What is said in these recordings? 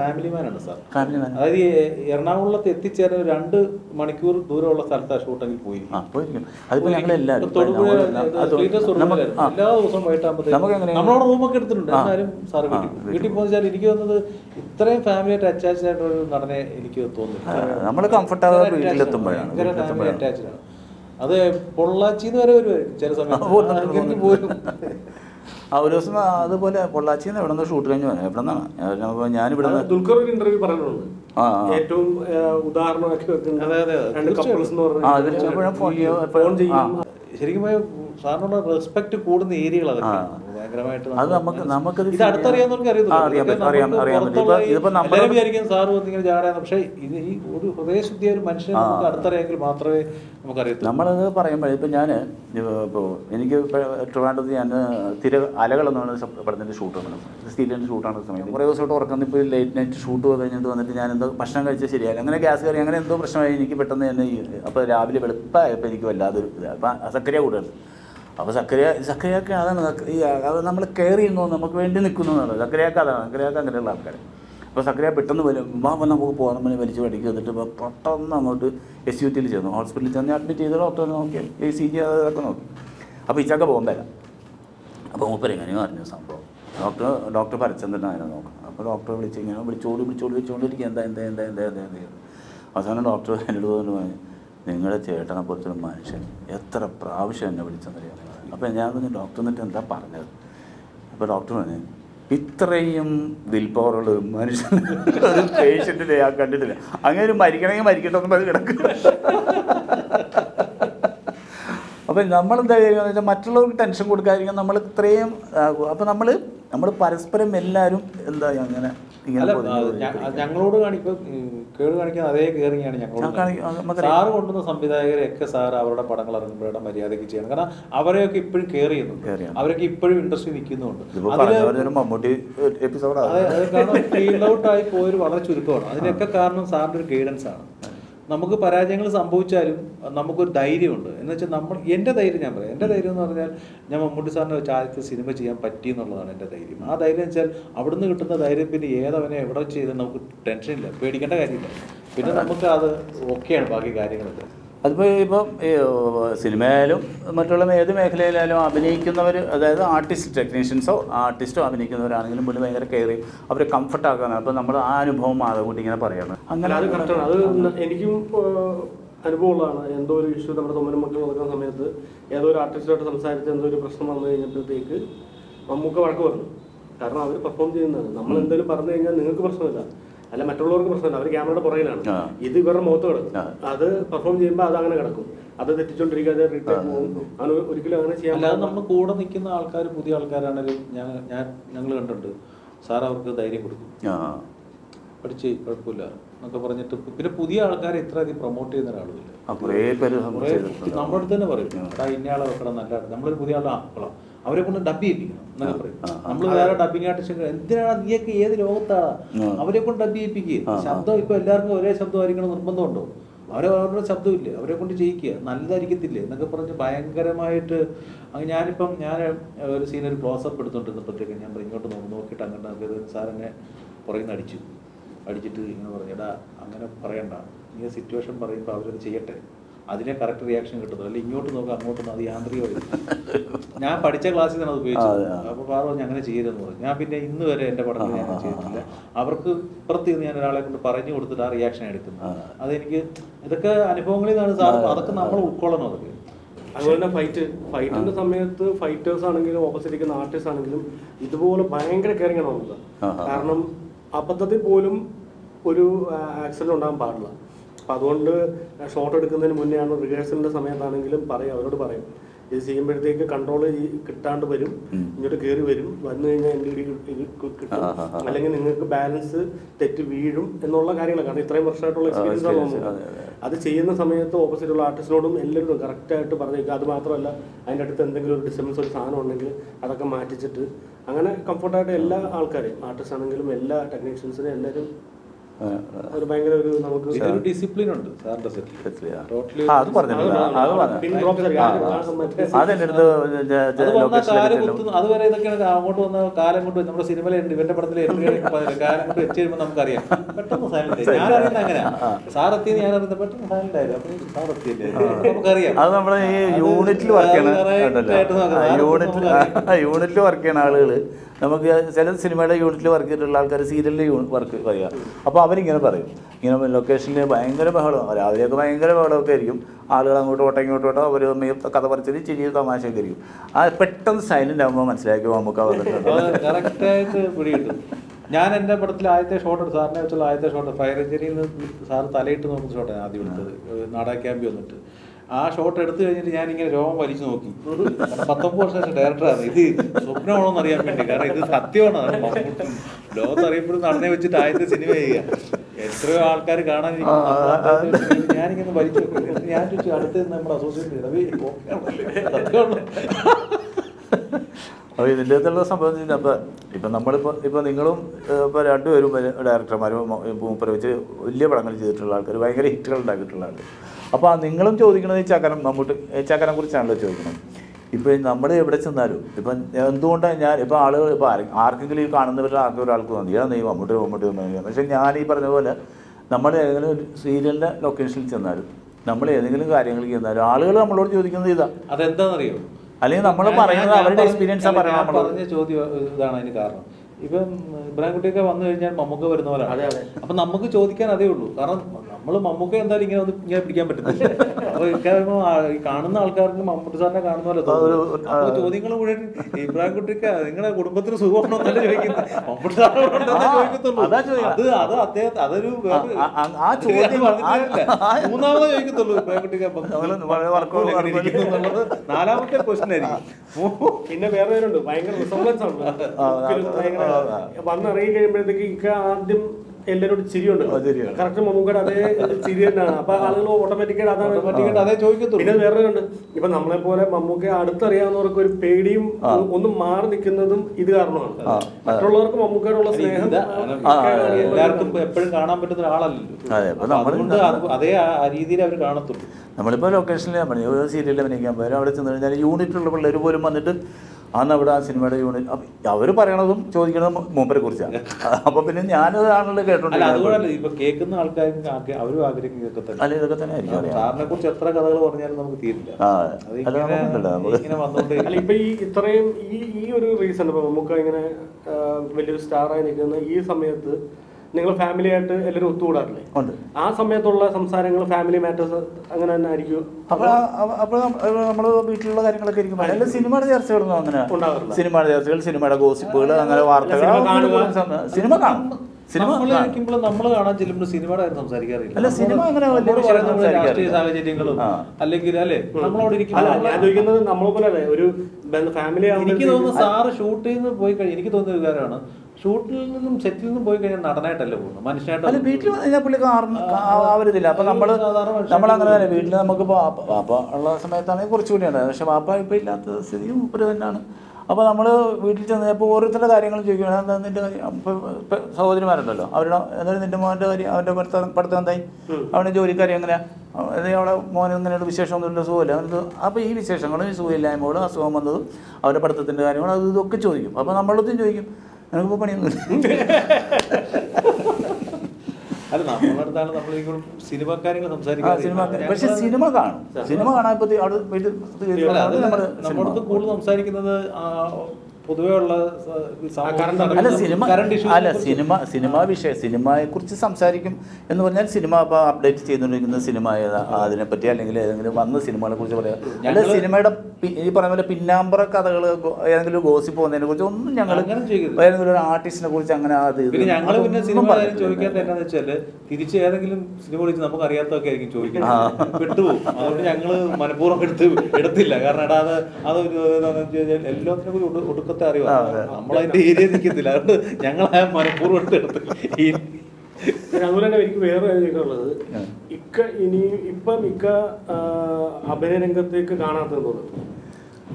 Family മാനാണ് sir family man അതായത് ഈ എറണാകുളത്ത് എത്തിച്ചേരാൻ ഒരു രണ്ട് മണിക്കൂർ ദൂരമുള്ള സ്ഥലത്താണ് ഷൂട്ടെങ്കിൽ പോയി ആ പോയിരിക്കും അതിപ്പോൾ ഞങ്ങൾ എല്ലാവരും തൊടുപുഴ അത് ശ്രീധർ നമുക്ക് തൊടുപുഴ ആ എല്ലാ ദിവസവും വൈകിട്ടാകുമ്പോഴത്തേക്കും നമുക്ക് എങ്ങനെയാ? നമ്മളവിടെ റൂമൊക്കെ എടുത്തിട്ടുണ്ട് ആ. എന്നാലും സാർ ആ, വീട്ടിൽ വീട്ടിൽ വീട്ടിൽ പോകുന്ന എനിക്ക് തോന്നുന്നത് ഇത്രയും ഫാമിലിയായിട്ട് അറ്റാച്ച്ഡ് ആയിട്ടുള്ള ഒരു നടനെ എനിക്ക് തോന്നുന്നു നമ്മൾ കംഫർട്ടാവുക വീട്ടിലെത്തുമ്പോഴാണ് ഫാമിലി വീട്ടിലെത്തുമ്പോഴാണ് അറ്റാച്ച്ഡ് ആണ് അത് പൊള്ളാച്ചിന്ന് വരെ വരുമായിരിക്കും ചില സമയത്ത് ആ, പോകുന്നുണ്ട്, ആ, എനിക്ക് പോലും ആ ഒരു ദിവസം അതുപോലെ പൊള്ളാച്ചിയിൽ നിന്ന് എവിടെ നിന്ന് ഷൂട്ട് കഴിഞ്ഞു വന്നത് എവിടെ നിന്നാണ് ഞാനിവിടെ അത് നിന്ന് ദുൽഖർ ഒരു ഇന്റർവ്യൂ പറഞ്ഞിട്ടുണ്ട് ആ, ആ. ഏറ്റവും ആ, ഉദാഹരണമാക്കി വെക്കുന്ന അതെ, അതെ, അതെ. രണ്ട് കപ്പിൾസ് എന്ന് ആ, അവര് ചിലപ്പോഴും phone ചെയ്യും, എപ്പോഴും- ഫോൺ ചെയ്യും ആ. ശരിക്കും പോയാൽ സാറിനുള്ള റെസ്പെക്ട് കൂടുന്ന ഏരിയകൾ അതൊക്കെ ആ. ഭയങ്കരമായിട്ട് അത് നമുക്ക് നമുക്കത് ഇത് അടുത്തറിയാവുന്നവർക്ക് ആ, അറിയാൻ പറ്റും, അറിയാം, അറിയാൻ പറ്റും. ഇപ്പൊ- ഇതിപ്പോ നമ്മള് എല്ലാവരും വിചാരിക്കും സാറ് വന്നിങ്ങനെ ചാടാന്ന് പക്ഷേ ഇത് ഈ ഒരു ഹൃദയശുദ്ധിയ ഒരു മനുഷ്യനെ ആ. നമുക്ക് അടുത്തറിയാമെങ്കിൽ മാത്രമേ നമുക്കറിയത്തുള്ളൂ നമ്മളത് പറയുമ്പോൾ ഇപ്പം ഞാൻ ഇപ്പോൾ എനിക്ക് ഇപ്പോൾ ട്രിവാൻഡ്രത്ത് ഞാൻ തിര അലകൾ എന്ന് പറയുന്ന സ- പടത്തിൻ്റെ ഷൂട്ട് വന്നു സീരിയലിൻ്റെ ഷൂട്ടാണ് സമയത്ത് കുറേ ദിവസമായിട്ട് ഉറക്കം ഇപ്പോൾ ലേറ്റ് നൈറ്റ് ഷൂട്ട് കഴിഞ്ഞിട്ട് വന്നിട്ട് ഞാൻ എന്തോ ഭക്ഷണം കഴിച്ചാൽ ശരിയായില്ല അങ്ങനെ ഗ്യാസ് കയറി അങ്ങനെ എന്തോ പ്രശ്നമായി എനിക്ക് പെട്ടെന്ന് തന്നെ അപ്പോൾ രാവിലെ വെളുപ്പായപ്പോൾ എനിക്ക് വല്ലാതൊരു ഇത് അപ്പം സക്കറിയ കൂടുതൽ അപ്പോൾ സക്കറിയ സക്കറിയൊക്കെ അതാണ് സക്ക- ഈ അത് നമ്മൾ കെയർ ചെയ്യുന്നു നമുക്ക് വേണ്ടി നിൽക്കുന്നു എന്നുള്ളത് സക്കറിയൊക്കെ അതാണ് സക്കറിയൊക്കെ അങ്ങനെയുള്ള ആൾക്കാർ അപ്പോൾ സക്കറിയ പെട്ടെന്ന് വരും വാ വാ, നമുക്ക് പോകാൻ പറഞ്ഞ് വലിച്ചു പഠിക്കുക എന്നിട്ട് ഇപ്പൊ പെട്ടെന്ന് അങ്ങോട്ട് എസ് യു ടിയിൽ ചെന്നു ഹോസ്പിറ്റലിൽ ചെന്ന് അഡ്മിറ്റ് ചെയ്ത് ഡോക്ടർ നോക്കി ഈ സി ജി അതൊക്കെ നോക്കി അപ്പോൾ ഇച്ചക്ക പോകാൻ തരാം അപ്പോൾ മൂപ്പര് എങ്ങനെയോ അറിഞ്ഞു സംഭവം ഡോക്ടർ ഡോക്ടർ പരച്ചെന്നിട്ട് അതിനെ നോക്കണം അപ്പോൾ ഡോക്ടറെ വിളിച്ച് ഇങ്ങനെ വിളിച്ചോടി വിളിച്ചോടി വിളിച്ചുകൊണ്ടിരിക്കുക എന്താ എന്താ എന്താ എന്താ എന്താ എന്താ അവസാനം ഡോക്ടർ എന്നോട് പറഞ്ഞു പറഞ്ഞു നിങ്ങളുടെ ചേട്ടനെ പോലത്തെ മനുഷ്യൻ എത്ര പ്രാവശ്യം എന്നെ വിളിച്ചെന്നറിയാം അപ്പോൾ ഞാൻ പറഞ്ഞു ഡോക്ടർ എന്നിട്ട് എന്താ പറഞ്ഞത് അപ്പോൾ ഡോക്ടർ പറഞ്ഞു ഇത്രയും വിൽ പവറുള്ള ഒരു മനുഷ്യൻ ഒരു പേഷ്യൻറ്റിനെ ഞാൻ കണ്ടിട്ടില്ല അങ്ങനെ ഒരു മരിക്കണമെങ്കിൽ മരിക്കട്ടെ എന്ന് പറഞ്ഞ് കിടക്കുക അപ്പം നമ്മളെന്താ ചെയ്യുക വെച്ചാൽ മറ്റുള്ളവർക്ക് ടെൻഷൻ കൊടുക്കാതിരിക്കാൻ നമ്മൾ ഇത്രയും അപ്പം നമ്മൾ നമ്മൾ പരസ്പരം എല്ലാവരും എന്താ അങ്ങനെ ഇങ്ങനെ അല്ല പൊതിഞ്ഞ് ആ, പൊതിഞ്ഞ് ഞ- പിടിക്കുക. ഞങ്ങളോട് കാണിക്കും കേട് കാണിക്കുന്ന അതേ കെയറിങ്ങാണ് ഞങ്ങളോട് ഞാൻ കാണിക്കും. അത് നമുക്കറിയാം. സാറ് കൊണ്ടുവന്ന സംവിധായകരെയൊക്കെ സാർ അവരുടെ പടങ്ങൾ ഇറങ്ങുമ്പോഴാണ് മര്യാദയ്ക്ക് ചെയ്യണം കാരണം അവരെയൊക്കെ ഇപ്പോഴും കെയർ ചെയ്യുന്നുണ്ട് Care ചെയ്യണം. അവരൊക്കെ ഇപ്പോഴും ഇൻഡസ്ട്രി നിൽക്കുന്നുണ്ട് ഇതിപ്പോ അതില് പറഞ്ഞ പോലെ ഒരു മമ്മൂട്ടി എപ്പിസോഡാണ് അത് അത് കാരണം ഫീൽഡ് ഔട്ട് ആയി പോയൊരു വളരെ ചുരുക്കമാണ് അതിനൊക്കെ കാരണം സാറിന്റെ ഒരു ഗൈഡൻസ് ആണ് നമുക്ക് പരാജയങ്ങൾ സംഭവിച്ചാലും നമുക്കൊരു ധൈര്യമുണ്ട് എന്ന് വെച്ചാൽ നമ്മൾ എൻ്റെ ധൈര്യം ഞാൻ പറയാം എൻ്റെ ധൈര്യം എന്ന് പറഞ്ഞാൽ ഞാൻ മമ്മൂട്ടി സാറിൻ്റെ വെച്ച് ആദ്യത്തെ സിനിമ ചെയ്യാൻ പറ്റി എന്നുള്ളതാണ് എൻ്റെ ധൈര്യം ആ ധൈര്യം വെച്ചാൽ അവിടുന്ന് കിട്ടുന്ന ധൈര്യം പിന്നെ ഏതവനെ എവിടെ ചെയ്ത് നമുക്ക് ടെൻഷനില്ല പേടിക്കേണ്ട കാര്യമില്ല പിന്നെ നമുക്ക് അത് ഓക്കെയാണ് ബാക്കി കാര്യങ്ങളൊക്കെ അതിപ്പോൾ ഇപ്പം ഈ സിനിമയിലും മറ്റുള്ള ഏത് മേഖലയിലായാലും അഭിനയിക്കുന്നവർ അതായത് ആർട്ടിസ്റ്റ് ടെക്നീഷ്യൻസോ ആർട്ടിസ്റ്റോ അഭിനയിക്കുന്നവരാണെങ്കിലും പുള്ളി ഭയങ്കര കെയർ ചെയ്യും അവരെ കംഫർട്ട് ആക്കാനാണ് അപ്പോൾ നമ്മൾ ആ അനുഭവം മാധവക്കുട്ടി ഇങ്ങനെ പറയാണ് അല്ല അത് കറക്റ്റാണ് അത് എനിക്കും ഏഹ്, അനുഭവമുള്ളതാണ് എന്തോ ഒരു ഇഷ്യൂ നമ്മുടെ തൊമ്മനും മക്കൾ നടക്കുന്ന സമയത്ത് ഏതോ ഒരു ആർട്ടിസ്റ്റുമായിട്ട് സംസാരിച്ച് എന്തോ ഒരു പ്രശ്നം വന്നു കഴിഞ്ഞപ്പോഴത്തേക്ക് മമ്മൂക്ക വഴക്ക് പറഞ്ഞു കാരണം അവർ പെർഫോം ചെയ്യുന്നതാണ് നമ്മൾ എന്തെങ്കിലും പറഞ്ഞു കഴിഞ്ഞാൽ നിങ്ങൾക്ക് പ്രശ്നമില്ല അല്ല മറ്റുള്ളവർക്ക് പ്രശ്നമില്ല അവർ ക്യാമറയുടെ പുറകിലാണ് ആ. ഇത് ഇവരുടെ മുഖത്ത് കിടക്കും ആ. അത് പെർഫോം ചെയ്യുമ്പോൾ അത് അങ്ങനെ കിടക്കും അത് തെറ്റിച്ചോണ്ടിരിക്കാതെ റിട്ടേൺ പോകും അങ്ങനെ ഒരിക്കലും അങ്ങനെ ചെയ്യാൻ അല്ലാതെ നമ്മൾ കൂടെ നിൽക്കുന്ന ആൾക്കാർ പുതിയ ആൾക്കാരാണെങ്കിലും ഞാൻ ഞാൻ ഞങ്ങൾ കണ്ടിട്ടുണ്ട് സാർ അവർക്ക് ധൈര്യം കൊടുക്കും ആ പഠിച്ച് കുഴപ്പമില്ല എന്നൊക്കെ പറഞ്ഞിട്ട് പിന്നെ പുതിയ ആൾക്കാരെ ഇത്ര അധികം പ്രൊമോട്ട് ചെയ്യുന്ന ഒരാളുമില്ല ആ കുറേ പേര് കുറേ ചെയ്തിട്ടുണ്ട് നമ്മുടെ അടുത്ത് തന്നെ പറയും എടാ ഇന്നയാളെ വെക്കണം നല്ല നമ്മളൊരു പുതിയ ആളെ ആക്കണം അവരെ കൊണ്ട് ഡബ് ചെയ്യിപ്പിക്കണം എന്നൊക്കെ പറയും ആ, ആ. നമ്മൾ വേറെ ഡബിങ് ആർട്ടിസ്റ്റ് എന്തിനാണ് നീയൊക്കെ ഏത് ലോകത്താണ് ആ. അവരെ കൊണ്ട് ഡബ് ആ, ചെയ്യിപ്പിക്കുക ആ. ശബ്ദം ഇപ്പൊ എല്ലാവർക്കും ഒരേ ശബ്ദമായിരിക്കണം നിർബന്ധമുണ്ടോ അവരെ അവരുടെ ശബ്ദമില്ലേ അവരെ കൊണ്ട് ചെയ്യിക്കുക നല്ലതായിരിക്കത്തില്ലേ എന്നൊക്കെ പറഞ്ഞ് ഭയങ്കരമായിട്ട് അങ്ങ് ഞാനിപ്പം ഞാൻ ഒരു സീൻ ഒരു ക്ലോസപ്പ് എടുത്തോണ്ടിരുന്നപ്പോഴത്തേക്ക് ഞാൻ പറഞ്ഞു, ഇങ്ങോട്ട് നോക്കി നോക്കിയിട്ട് അങ്ങോട്ട് നോക്കിയത് സാർ എന്നെ പുറകിൽ നിന്ന് അടിച്ചു അടിച്ചിട്ട് ഇങ്ങനെ പറഞ്ഞു എടാ അങ്ങനെ പറയണ്ട നീ സിറ്റുവേഷൻ പറയുമ്പോൾ അവരത് ചെയ്യട്ടെ അതിനെ കറക്റ്റ് റിയാക്ഷൻ കിട്ടുന്നു അല്ലെങ്കിൽ ഇങ്ങോട്ട് നോക്കുക അങ്ങോട്ട് നോക്കുക അത് യാന്ത്രികമായി ഞാൻ പഠിച്ച ക്ലാസ്സിൽ നിന്നാണ് അത് ഉപയോഗിച്ചത് ആ, ആ. അപ്പോൾ പാറ പറഞ്ഞു അങ്ങനെ ചെയ്യരുതെന്ന് പറഞ്ഞു ഞാൻ പിന്നെ ഇന്ന് വരെ എൻ്റെ പഠനത്തിൽ ഞാൻ അങ്ങനെ ചെയ്തിട്ടില്ല അവർക്ക് ഇപ്പുറത്ത് നിന്ന് ഞാൻ ഒരാളെ കൊണ്ട് പറഞ്ഞു കൊടുത്തിട്ട് ആ റിയാക്ഷൻ എടുക്കുന്നത് ആ. അതെനിക്ക് ഇതൊക്കെ അനുഭവങ്ങളിൽ നിന്നാണ് സാർ അതൊക്കെ നമ്മൾ ഉൾക്കൊള്ളണം അതൊക്കെ അതുപോലെ തന്നെ ഫൈറ്റ് ഫൈറ്റിന്റെ സമയത്ത് ഫൈറ്റേഴ്സ് ആണെങ്കിലും ഓപ്പോസിറ്റ് ഇരിക്കുന്ന ആർട്ടിസ്റ്റ് ആണെങ്കിലും ഇതുപോലെ ഭയങ്കര കെയറിംഗ് ആണ് നമുക്ക് ആഹാ. കാരണം അബദ്ധത്തിൽ പോലും ഒരു ആക്സിഡന്റ് ഉണ്ടാകാൻ പാടില്ല അപ്പം അതുകൊണ്ട് ഷോട്ട് എടുക്കുന്നതിന് മുന്നെയാണ് റിഹേഴ്സലിന്റെ സമയത്താണെങ്കിലും പറയും അവരോട് പറയും ഇത് ചെയ്യുമ്പോഴത്തേക്ക് കൺട്രോൾ കിട്ടാണ്ട് വരും ഉം. ഇങ്ങോട്ട് കയറി വരും വന്നു കഴിഞ്ഞാൽ എൻ്റെ ഇടി കി- ഇത് കി- കിട്ടും ആഹാ. അല്ലെങ്കിൽ നിങ്ങൾക്ക് ബാലൻസ് തെറ്റ് വീഴും എന്നുള്ള കാര്യങ്ങളാണ് കാരണം ഇത്രയും വർഷമായിട്ടുള്ള എക്സ്പീരിയൻസ് ആണ് experience, നമുക്ക് അതെ, അതെ. അത് ചെയ്യുന്ന സമയത്ത് ഓപ്പോസിറ്റ് ഉള്ള ആർട്ടിസ്റ്റിനോടും എല്ലാവരും കറക്റ്റായിട്ട് പറഞ്ഞേക്കുക അത് മാത്രമല്ല അതിൻ്റെ അടുത്ത് എന്തെങ്കിലും ഒരു ഡിസ്റ്റർബൻസ് ഒരു സാധനം ഉണ്ടെങ്കിൽ അതൊക്കെ മാറ്റിച്ചിട്ട് അങ്ങനെ കംഫർട്ടായിട്ട് എല്ലാ ആൾക്കാരെയും ആർട്ടിസ്റ്റ് ആണെങ്കിലും എല്ലാ ടെക്നീഷ്യൻസിനും എല്ലാവരും ഒരു ഭയങ്കര ഒരു നമുക്ക് പിന്നെ ഒരു ഡിസിപ്ലിൻ ഉണ്ട് സാറിന്റെ സെറ്റിൽ സെറ്റിൽ ടോട്ടലി ആ അത് പറഞ്ഞിട്ടുണ്ട് അത് പിൻ പറഞ്ഞു ഡ്രോപ്സ് ആയിരിക്കും. ആ, ആ, ആ, മറ്റേ അതെന്റെ അടുത്ത് അത് വന്ന കാല് ലൊക്കേഷൻ കുത്തുന്നു അതുവരെ ഇതൊക്കെയാണ് അങ്ങോട്ട് വന്ന കാലം കൊണ്ട് നമ്മുടെ സിനിമയിലെ ഇവന്റെ പടത്തിലെ കാലം കൊണ്ട് വെച്ച് കഴിയുമ്പോൾ നമുക്കറിയാം പെട്ടെന്ന് സൈലന്റ് ഞാൻ അറിയുന്നത് അങ്ങനെ സാർ എത്തിയെന്ന് ഞാൻ അറിയുന്നത് പെട്ടെന്ന് സൈലന്റ് ആയിരുന്നു അപ്പൊ സാർ എത്തിയില്ലേ നമുക്കറിയാം അത് നമ്മളെ ഈ അത് യൂണിറ്റിൽ വർക്ക് ചെയ്യണ അത് correct ആയിട്ട് നോക്കണം. അത് യൂണിറ്റിൽ നമുക്കറിയാം. യൂണിറ്റിൽ വർക്ക് ചെയ്യണ ആളുകൾ നമുക്ക് ചില സിനിമയുടെ യൂണിറ്റിൽ വർക്ക് ചെയ്തിട്ടുള്ള ആൾക്കാർ സീരിയലിൽ വർക്ക് പറയുക അപ്പോൾ അവരിങ്ങനെ പറയും ഇങ്ങനെ ലൊക്കേഷനിൽ ഭയങ്കര ബഹളം രാവിലെയൊക്കെ ഭയങ്കര ബഹളമൊക്കെ ആയിരിക്കും ആളുകൾ അങ്ങോട്ട് ഓട്ടം ഇങ്ങോട്ട് ഓട്ടോ അവർ കഥ പറിച്ചിട്ട് ചിരി തമാശയൊക്കെ ആയിരിക്കും ആ പെട്ടെന്ന് സൈലൻ്റ് ആകുമ്പോൾ മനസ്സിലാക്കി നമുക്ക് അവർ കറക്റ്റായിട്ട് പിടികിട്ടും ഞാൻ എൻ്റെ പടത്തിൽ ആദ്യത്തെ ഷോട്ട് എടുത്തു സാറിനെ വെച്ചുള്ള ആദ്യത്തെ ഷോട്ട് ഫയർ എഞ്ചിനിയിൽ നിന്ന് സാർ തലയിട്ട് നോക്കുന്ന ഷോട്ടാണ് ആദ്യം എടുത്തത് നാടാ ക്യാമ്പി വന്നിട്ട് ആ ഷോട്ട് എടുത്തു കഴിഞ്ഞിട്ട് ഞാൻ ഇങ്ങനെ രോമം വലിച്ചു നോക്കി കാരണം പത്തൊമ്പത് വർഷം ശേഷം ഡയറക്ടറാണ് ഇത് സ്വപ്നമാണോ എന്ന് അറിയാൻ വേണ്ടി കാരണം ഇത് സത്യമാണ് അത് മമ്മൂട്ടി ലോകത്ത് അറിയപ്പെടുന്ന നടനെ വെച്ചിട്ട് ആദ്യത്തെ സിനിമ ചെയ്യുക എത്രയോ ആൾക്കാർ കാണാനിരിക്കുന്നു ഞാനിങ്ങനെ വലിച്ചു നോക്കി എന്നിട്ട് ഞാൻ ചോദിച്ചു അടുത്ത് നമ്മുടെ അസോസിയേറ്റ് രവി സത്യമാണോ അപ്പോൾ ഇതിൻ്റെ അകത്തുള്ള സംഭവം അപ്പോൾ ഇപ്പം നമ്മളിപ്പോൾ ഇപ്പോൾ നിങ്ങളും ഇപ്പോൾ രണ്ടുപേരും ഡയറക്ടർമാരും മൂപ്പരെ വെച്ച് വലിയ പടങ്ങൾ ചെയ്തിട്ടുള്ള ആൾക്കാർ ഭയങ്കര ഹിറ്റുകൾ ഉണ്ടാക്കിയിട്ടുള്ള ആൾക്കാർ അപ്പോൾ നിങ്ങളും ചോദിക്കുന്നത് ഈ ചക്കരം മമ്മൂട്ടി ഈ ചക്കനെ കുറിച്ചാണല്ലോ ചോദിക്കുന്നത് ഇപ്പോൾ നമ്മൾ എവിടെ ചെന്നാലും ഇപ്പം എന്തുകൊണ്ടാണ് ഞാൻ ഇപ്പോൾ ആളുകൾ ഇപ്പോൾ ആരെ- ആർക്കെങ്കിലും ഈ കാണുന്നവരുടെ ആർക്കും ഒരാൾക്ക് തോന്നി ഇയാൾ നീ മമ്മൂട്ടി മമ്മൂട്ടി തോന്നി പക്ഷേ ഞാൻ ഈ പറഞ്ഞ പോലെ നമ്മൾ ഏതെങ്കിലും ഒരു സീരിയലിൻ്റെ ലൊക്കേഷനിൽ ചെന്നാലും നമ്മൾ ഏതെങ്കിലും കാര്യങ്ങളിൽ ചെന്നാലും ആളുകൾ നമ്മളോട് ചോദിക്കുന്നത് ഇതാ അതെന്താണെന്നറിയോ അല്ലെങ്കിൽ നമ്മൾ ഞാൻ- പറയുന്നത് ഞാൻ അവരുടെ പറഞ്ഞ- എക്സ്പീരിയൻസാണ് അല്ല, പറയുന്നത് ഞാൻ നമ്മൾ പറഞ്ഞ ചോദ്യം ഇതാണ് അതിന് കാരണം ഇപ്പം ഇബ്രാഹിം കുട്ടിയൊക്കെ വന്നു കഴിഞ്ഞാൽ മമ്മൂക്ക വരുന്ന അതെ, പോലെയാണ് അതെ. അപ്പൊ നമുക്ക് ചോദിക്കാൻ അതേ ഉള്ളൂ കാരണം നമ്മൾ മമ്മൂക്ക എന്തായാലും ഇങ്ങനെ ഒന്ന് ഇങ്ങനെ പിടിക്കാൻ പറ്റത്തില്ല അപ്പൊ ഇക്കാര്യമോ ഈ കാണുന്ന ആൾക്കാർക്ക് മമ്മൂട്ടി സാറിനെ കാണുന്ന പോലെ തോന്നും. ഒരു- അപ്പൊ ചോദ്യങ്ങൾ മുഴുവൻ ഇബ്രാഹിം കുട്ടിക്ക് നിങ്ങളുടെ കുടുംബത്തിന് സുഖമാണോ എന്നല്ല ചോദിക്കുന്നത് മമ്മൂട്ടി സാറിനോട് ആ, ചോദിക്കത്തുള്ളൂ അതാ ചോദിക്കുക. അത് അത് അദ്ദേഹം അതൊരു വേറെ- ആ, ആ, ആ അത് ചോദ്യം- ഞാൻ പറഞ്ഞിട്ടില്ല. ആ- മൂന്നാമതേ ചോദിക്കത്തുള്ളൂ ഇബ്രാഹിം കുട്ടിക്ക് അപ്പം നമ്മള് വളരെ work out- എങ്ങനെ ഇരിക്കുന്നു എന്നുള്ളത് നാലാമത്തെ ക്വസ്റ്റൻ ആയിരിക്കും പിന്നെ വേറെ പേരുണ്ട് ഭയങ്കര റിസംബ്ലൻസ് ആണ് ആ, ഒരിക്കലും ആ, ഭയങ്കര ആ, വന്നിറങ്ങി കഴിയുമ്പോഴത്തേക്ക് ഇക്ക ആദ്യം എല്ലാവരോടും ചിരിയുണ്ട് ആ, ചിരിയാണ്. കറക്റ്റ് മമ്മൂക്കയുടെ അതേ ചിരി തന്നെയാണ് അപ്പൊ ആളുകൾ ഓട്ടോമാറ്റിക്കായിട്ട് അതാണ് ഓട്ടോമാറ്റിക്കായിട്ട് അതേ ചോദിക്കത്തുള്ളൂ പിന്നെ വേറെ ഉണ്ട് ഇപ്പൊ നമ്മളെ പോലെ മമ്മൂക്കെ അടുത്തറിയാവുന്നവർക്ക് ഒരു പേടിയും ആ. ഒന്നും മാറി നിൽക്കുന്നതും ഇത് കാരണമാണ് ആ, ആ. മറ്റുള്ളവർക്ക് മമ്മൂക്കയോടുള്ള അല്ല, സ്നേഹം ഇതാ, ആ, അല്ല, ആ, ഇക്ക എല്ലാവർക്കും എപ്പോഴും കാണാൻ പറ്റുന്ന ഒരാളല്ലല്ലോ അതെ, അപ്പൊ അപ്പൊ നമ്മള് അതുകൊണ്ട് അത് അതേ ആ- ആ രീതിയിൽ അവർ കാണത്തുള്ളൂ നമ്മളിപ്പോൾ ലൊക്കേഷനിൽ ഞാൻ പറഞ്ഞു ഒരു സീരിയലിൽ അഭിനയിക്കാൻ പോയാലും അവിടെ ചെന്ന് കഴിഞ്ഞാൽ യൂണിറ്റിലുള്ള പിള്ളേർ പോലും വന്നിട്ട് അന്ന് അവിടെ ആ സിനിമയുടെ യൂണിറ്റ് അവർ പറയണതും ചോദിക്കണതും മൂപ്പരെ കുറിച്ചാണ് അപ്പോൾ പിന്നെ ഞാനതാണല്ലോ അല്ല കേട്ടോണ്ടിരിക്കുന്നത് അതുകൊണ്ടല്ല ഇപ്പൊ കേൾക്കുന്ന ആൾക്കാരും ആഗ്ര- അവരും ആഗ്രഹിക്കും ഇതൊക്കെ തന്നെ അല്ല ഇതൊക്കെ തന്നെ ആയിരിക്കും അറിയാം സാറിനെ കുറിച്ച് എത്ര കഥകൾ പറഞ്ഞാലും നമുക്ക് തീരില്ല ആ അത് അല്ല ഇങ്ങനെ നമുക്കുണ്ടല്ലോ നമുക്ക് ഇങ്ങനെ വന്നോണ്ടേ അല്ല ഇപ്പൊ ഈ ഇത്രയും ഈ ഈ ഒരു റീസൺ ഇപ്പൊ മമ്മൂക്ക ഇങ്ങനെ ആ, വലിയൊരു സ്റ്റാറായി നിൽക്കുന്ന ഈ സമയത്ത് നിങ്ങൾ ഫാമിലി ആയിട്ട് എല്ലാവരും ഒത്തുകൂടാറില്ലേ ഉണ്ട് ആ സമയത്തുള്ള സംസാരങ്ങൾ ഫാമിലി മാറ്റേഴ്സ് അങ്ങനെ തന്നെ ആയിരിക്കും അപ്പോൾ അപ്പോൾ നമ്മൾ വീട്ടിലുള്ള കാര്യങ്ങളൊക്കെ ഇരിക്കും അല്ല സിനിമയുടെ ചർച്ചകളൊന്നും അങ്ങനെ ഉണ്ടാകാറില്ല. സിനിമയുടെ ചർച്ചകൾ സിനിമയുടെ ഗോസിപ്പുകൾ അങ്ങനെ വാർത്തകൾ സിനിമ അതൊന്നും കാണുക. പോലും സം- സിനിമ കാണും സിനിമ നമ്മൾ കാണും. ഇരിക്കുമ്പോൾ നമ്മൾ കാണാൻ ചെല്ലുമ്പോൾ സിനിമയുടെ കാര്യം സംസാരിക്കാറില്ല അല്ല, സിനിമ അങ്ങനെ വലിയ നമ്മളോട് വിഷയം പറയുന്ന പോലെ രാഷ്ട്രീയ സംസാരിക്കാറില്ല. സാഹചര്യങ്ങളും ആ. അല്ലെങ്കിൽ അല്ലേ നമ്മളോട് അല്ല ഇരിക്കുമ്പോൾ ഞാൻ ചോദിക്കുന്നത് നമ്മളെ പോലെ അല്ലേ ഒരു ഫാമിലി എനിക്ക് തോന്നുന്നു സാറ് ഷൂട്ടിൽ നിന്ന് പോയി കഴിഞ്ഞാൽ എനിക്ക് തോന്നുന്ന ഒരു കാര്യമാണ് ഷൂട്ടിൽ നിന്നും സെറ്റിൽ നിന്നും പോയി കഴിഞ്ഞാൽ നടനായിട്ടല്ല പോകുന്നത് അല്ല മനുഷ്യനായിട്ട് വീട്ടിൽ വന്നു കഴിഞ്ഞാൽ പുള്ളി കാറിന് അവരിതില്ല അപ്പൊ നമ്മള് സാധാരണ മനുഷ്യൻ നമ്മൾ അങ്ങനെ തന്നെ വീട്ടിൽ നമുക്ക് വാപ്പ വാപ്പ ഉള്ള സമയത്താണെങ്കിൽ കുറച്ചുകൂടി ഉണ്ട് പക്ഷെ വാപ്പ ഇപ്പൊ ഇല്ലാത്ത സ്ഥിതി മൂപ്പര് തന്നെയാണ് അപ്പോൾ നമ്മൾ വീട്ടിൽ ചെന്ന് കഴിഞ്ഞപ്പോൾ ഓരോരുത്തരുടെ കാര്യങ്ങൾ ചോദിക്കുകയാണ് എന്താ നിന്റെ കാര്യം അപ്പോൾ ഇപ്പം സഹോദരിമാരുണ്ടല്ലോ അവരുടെ എന്തായാലും നിന്റെ മോൻ്റെ കാര്യം അവൻ്റെ പഠിത്തം പഠിത്തം എന്തായി അവൻ്റെ ജോലിക്കാര്യം എങ്ങനെയാ അതായത് അവളെ മോന് ഇങ്ങനെയുള്ള വിശേഷമൊന്നുമില്ല സുഖമില്ല അങ്ങനത്തെ അപ്പോൾ ഈ വിശേഷങ്ങളും ഈ സുഖമില്ലായ്മകളും അസുഖം വന്നതും അവരുടെ പഠിത്തത്തിൻ്റെ കാര്യങ്ങളും അത് ഇതൊക്കെ ചോദിക്കും അപ്പോൾ നമ്മളടുത്തും ചോദിക്കും നിനക്കിപ്പോൾ പണിയൊന്നുമില്ല അല്ല നമ്മുടെ അടുത്താണ് നമ്മൾ സിനിമ കാര്യങ്ങൾ ആ, സംസാരിക്കാൻ സിനിമ പക്ഷെ സിനിമ കാണും സിനിമ കാണാൻ ഇപ്പൊ അവിടെ വീട്ടിൽ അല്ല, അത് നമ്മുടെ നമ്മുടെ അടുത്ത് കൂടുതൽ സംസാരിക്കുന്നത് ആ, പൊതുവേ ഉള്ള സ- സമൂഹത്തിൽ current നടക്കുന്ന അല്ല സിനിമ current issues അല്ല നെ കുറിച്ച് സിനിമ സിനിമ വിഷയ സിനിമയെ കുറിച്ച് സംസാരിക്കും എന്ന് പറഞ്ഞാൽ സിനിമ ഇപ്പോൾ അപ്ഡേറ്റ് ചെയ്തുകൊണ്ടിരിക്കുന്ന സിനിമ ഏതാ അതിനെപ്പറ്റി അല്ലെങ്കിൽ ഏതെങ്കിലും വന്ന സിനിമകളെ കുറിച്ച് പറയാം അല്ല ഞങ്ങള് സിനിമയുടെ പി- ഈ പറയുന്ന പോലെ പിന്നാമ്പറ കഥകൾ ഏതെങ്കിലും ഗോസിപ്പ് പോകുന്നതിനെ കുറിച്ച് ഒന്നും ഞങ്ങൾ അങ്ങനെ ചെയ്യരുത്. ഏതെങ്കിലും ഒരു ആർട്ടിസ്റ്റിനെ കുറിച്ച് അങ്ങനെ അത് ഇത് പിന്നെ ഞങ്ങൾ പിന്നെ അതൊന്നും സിനിമ കാര്യം പറഞ്ഞിട്ടില്ല. ചോദിക്കാത്ത എന്നാന്ന് വെച്ചാല് തിരിച്ച് ഏതെങ്കിലും സിനിമ വിളിച്ച് നമുക്ക് അറിയാത്തതൊക്കെ ആയിരിക്കും ചോദിക്കുന്നത് പെട്ടുപോകും അതുകൊണ്ട് ഞങ്ങള് മനഃപൂർവ്വം എടുത്ത് എടുത്തില്ല കാരണം എടാ അത് അതൊരു എന്താന്ന് വെച്ച് കഴിഞ്ഞാൽ എല്ലാത്തിനെ കുറിച്ച് ഒടു- ഒടുക്കത്തെ അറിവാണ് നമ്മളതിന്റെ ഏരിയ നിൽക്കത്തില്ല അതുകൊണ്ട് ഞങ്ങൾ ആ മനഃപൂർവ്വം എടുത്ത് എടുത്ത് ഈ പിന്നെ അതുപോലെ തന്നെ എനിക്ക് വേറെ കാര്യം ചോദിക്കാനുള്ളത് ഇക്ക ഇനി ഇപ്പം ഇക്ക ആ, അഭിനയ രംഗത്തേക്ക് കാണാത്തത് തോന്നുന്നു